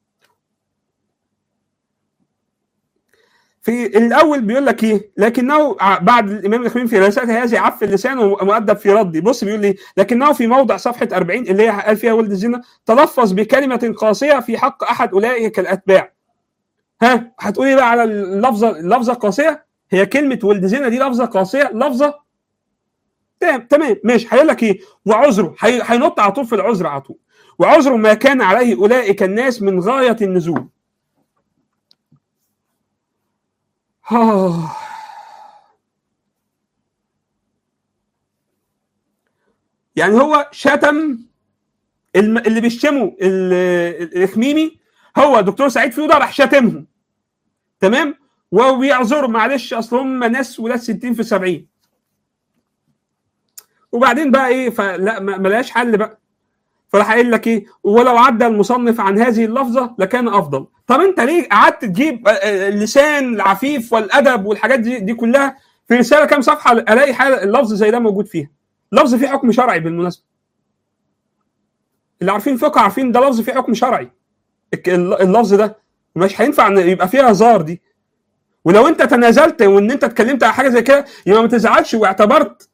في الاول بيقول لك ايه لكنه ع- بعد الامام الاخوين في رسالته هذه عف اللسان ومؤدب في ردي بص بيقول لي لكنه في موضع صفحه 40 اللي هي قال فيها ولد الزنا تلفظ بكلمه قاسيه في حق احد اولئك الاتباع ها هتقولي بقى على اللفظه اللفظه القاسيه هي كلمه ولد زنا دي لفظه قاسيه لفظه تمام تمام ماشي هيقول لك ايه وعذره هي- هينط على طول في العذر على طول وعذر ما كان عليه اولئك الناس من غايه النزول آه. يعني هو شتم الم- اللي بيشتموا ال- الاخميمي هو دكتور سعيد فيوضة راح شاتمهم تمام وبيعذر معلش اصل هم ناس ولاد 60 في 70 وبعدين بقى ايه فلا ما ما لهاش حل بقى فراح قايل لك ايه ولو عدى المصنف عن هذه اللفظه لكان افضل طب انت ليه قعدت تجيب آه، آه، اللسان العفيف والادب والحاجات دي دي كلها في رساله كام صفحه الاقي حاجه اللفظ زي ده موجود فيها لفظ فيه حكم شرعي بالمناسبه اللي عارفين فقه عارفين ده لفظ فيه حكم شرعي الك- اللفظ ده مش هينفع ان يبقى فيها هزار دي ولو انت تنازلت وان انت اتكلمت على حاجه زي كده يبقى ما تزعلش واعتبرت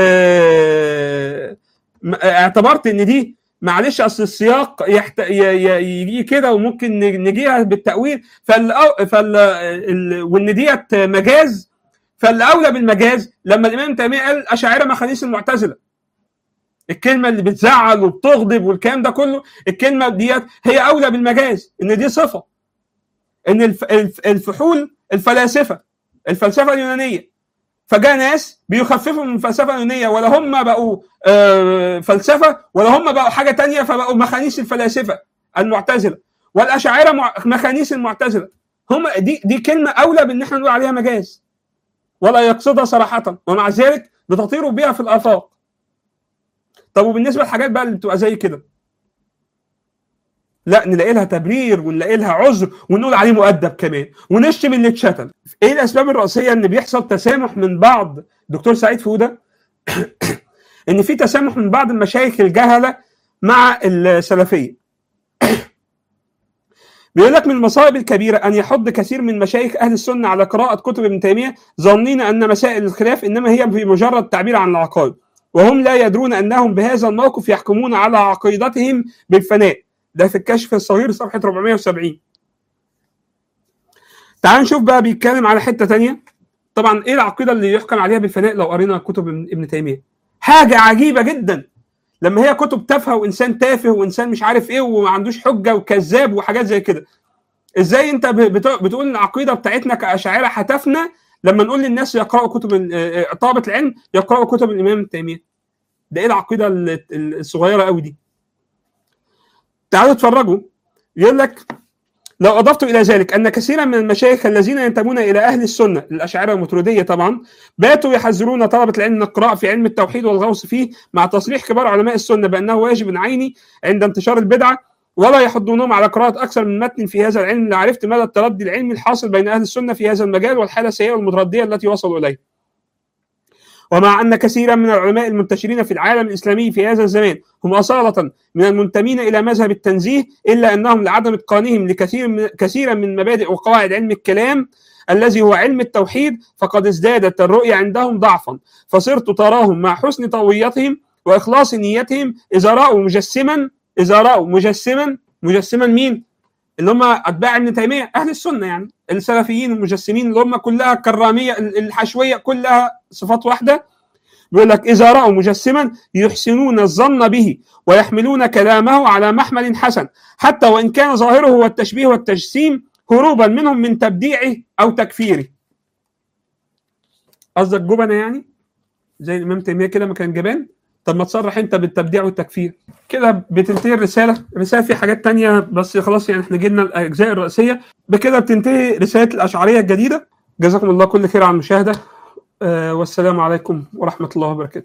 اه م- اعتبرت ان دي معلش اصل السياق يحت... ي... ي... يجي كده وممكن ن- نجيها بالتاويل فال... فال... ال... وان ديت مجاز فالاولى بالمجاز لما الامام تيميه قال اشاعره مخانيس المعتزله الكلمه اللي بتزعل وبتغضب والكلام ده كله الكلمه ديت هي اولى بالمجاز ان دي صفه ان الف... الف... الفحول الفلاسفه الفلسفه اليونانيه فجاء ناس بيخففوا من الفلسفه اليونانيه ولا هم بقوا آه، فلسفه ولا هم بقوا حاجه تانية فبقوا مخانيس الفلاسفه المعتزله والاشاعره مع- مخانيس المعتزله هم دي دي كلمه اولى بان احنا نقول عليها مجاز ولا يقصدها صراحه ومع ذلك بتطير بها في الافاق طب وبالنسبه للحاجات بقى اللي بتبقى زي كده لا نلاقي لها تبرير ونلاقي لها عذر ونقول عليه مؤدب كمان ونشتم اللي اتشتم ايه الاسباب الرئيسيه ان بيحصل تسامح من بعض دكتور سعيد فوده ان في تسامح من بعض المشايخ الجهله مع السلفيه بيقول لك من المصائب الكبيره ان يحض كثير من مشايخ اهل السنه على قراءه كتب ابن تيميه ظانين ان مسائل الخلاف انما هي في مجرد تعبير عن العقائد وهم لا يدرون انهم بهذا الموقف يحكمون على عقيدتهم بالفناء ده في الكشف الصغير صفحه 470 تعال نشوف بقى بيتكلم على حته تانية طبعا ايه العقيده اللي يحكم عليها بالفناء لو قرينا كتب ابن ابن تيميه حاجه عجيبه جدا لما هي كتب تافهه وانسان تافه وانسان مش عارف ايه وما عندوش حجه وكذاب وحاجات زي كده ازاي انت ب- بت- بتقول ان العقيده بتاعتنا كاشاعره هتفنى لما نقول للناس يقراوا كتب ال- آه، طلبه العلم يقراوا كتب الامام ابن تيميه ده ايه العقيده ال- ال- الصغيره قوي دي تعالوا اتفرجوا يقول لك لو اضفت الى ذلك ان كثيرا من المشايخ الذين ينتمون الى اهل السنه الاشاعره المتروديه طبعا باتوا يحذرون طلبه العلم من القراءه في علم التوحيد والغوص فيه مع تصريح كبار علماء السنه بانه واجب عيني عند انتشار البدعه ولا يحضونهم على قراءه اكثر من متن في هذا العلم لعرفت مدى التردي العلمي الحاصل بين اهل السنه في هذا المجال والحاله السيئه والمترديه التي وصلوا اليها. ومع ان كثيرا من العلماء المنتشرين في العالم الاسلامي في هذا الزمان هم اصاله من المنتمين الى مذهب التنزيه الا انهم لعدم اتقانهم لكثير من كثيرا من مبادئ وقواعد علم الكلام الذي هو علم التوحيد فقد ازدادت الرؤيه عندهم ضعفا فصرت تراهم مع حسن طويتهم واخلاص نيتهم اذا راوا مجسما اذا راوا مجسما مجسما مين؟ اللي هم اتباع ابن تيميه اهل السنه يعني السلفيين المجسمين اللي هم كلها كراميه الحشويه كلها صفات واحده بيقول لك اذا راوا مجسما يحسنون الظن به ويحملون كلامه على محمل حسن حتى وان كان ظاهره هو التشبيه والتجسيم هروبا منهم من تبديعه او تكفيره قصدك جبنه يعني زي الامام تيميه كده ما كان جبان طب ما تصرح انت بالتبديع والتكفير كده بتنتهي الرساله الرساله في حاجات تانية بس خلاص يعني احنا جبنا الاجزاء الرئيسيه بكده بتنتهي رساله الاشعريه الجديده جزاكم الله كل خير على المشاهده آه والسلام عليكم ورحمه الله وبركاته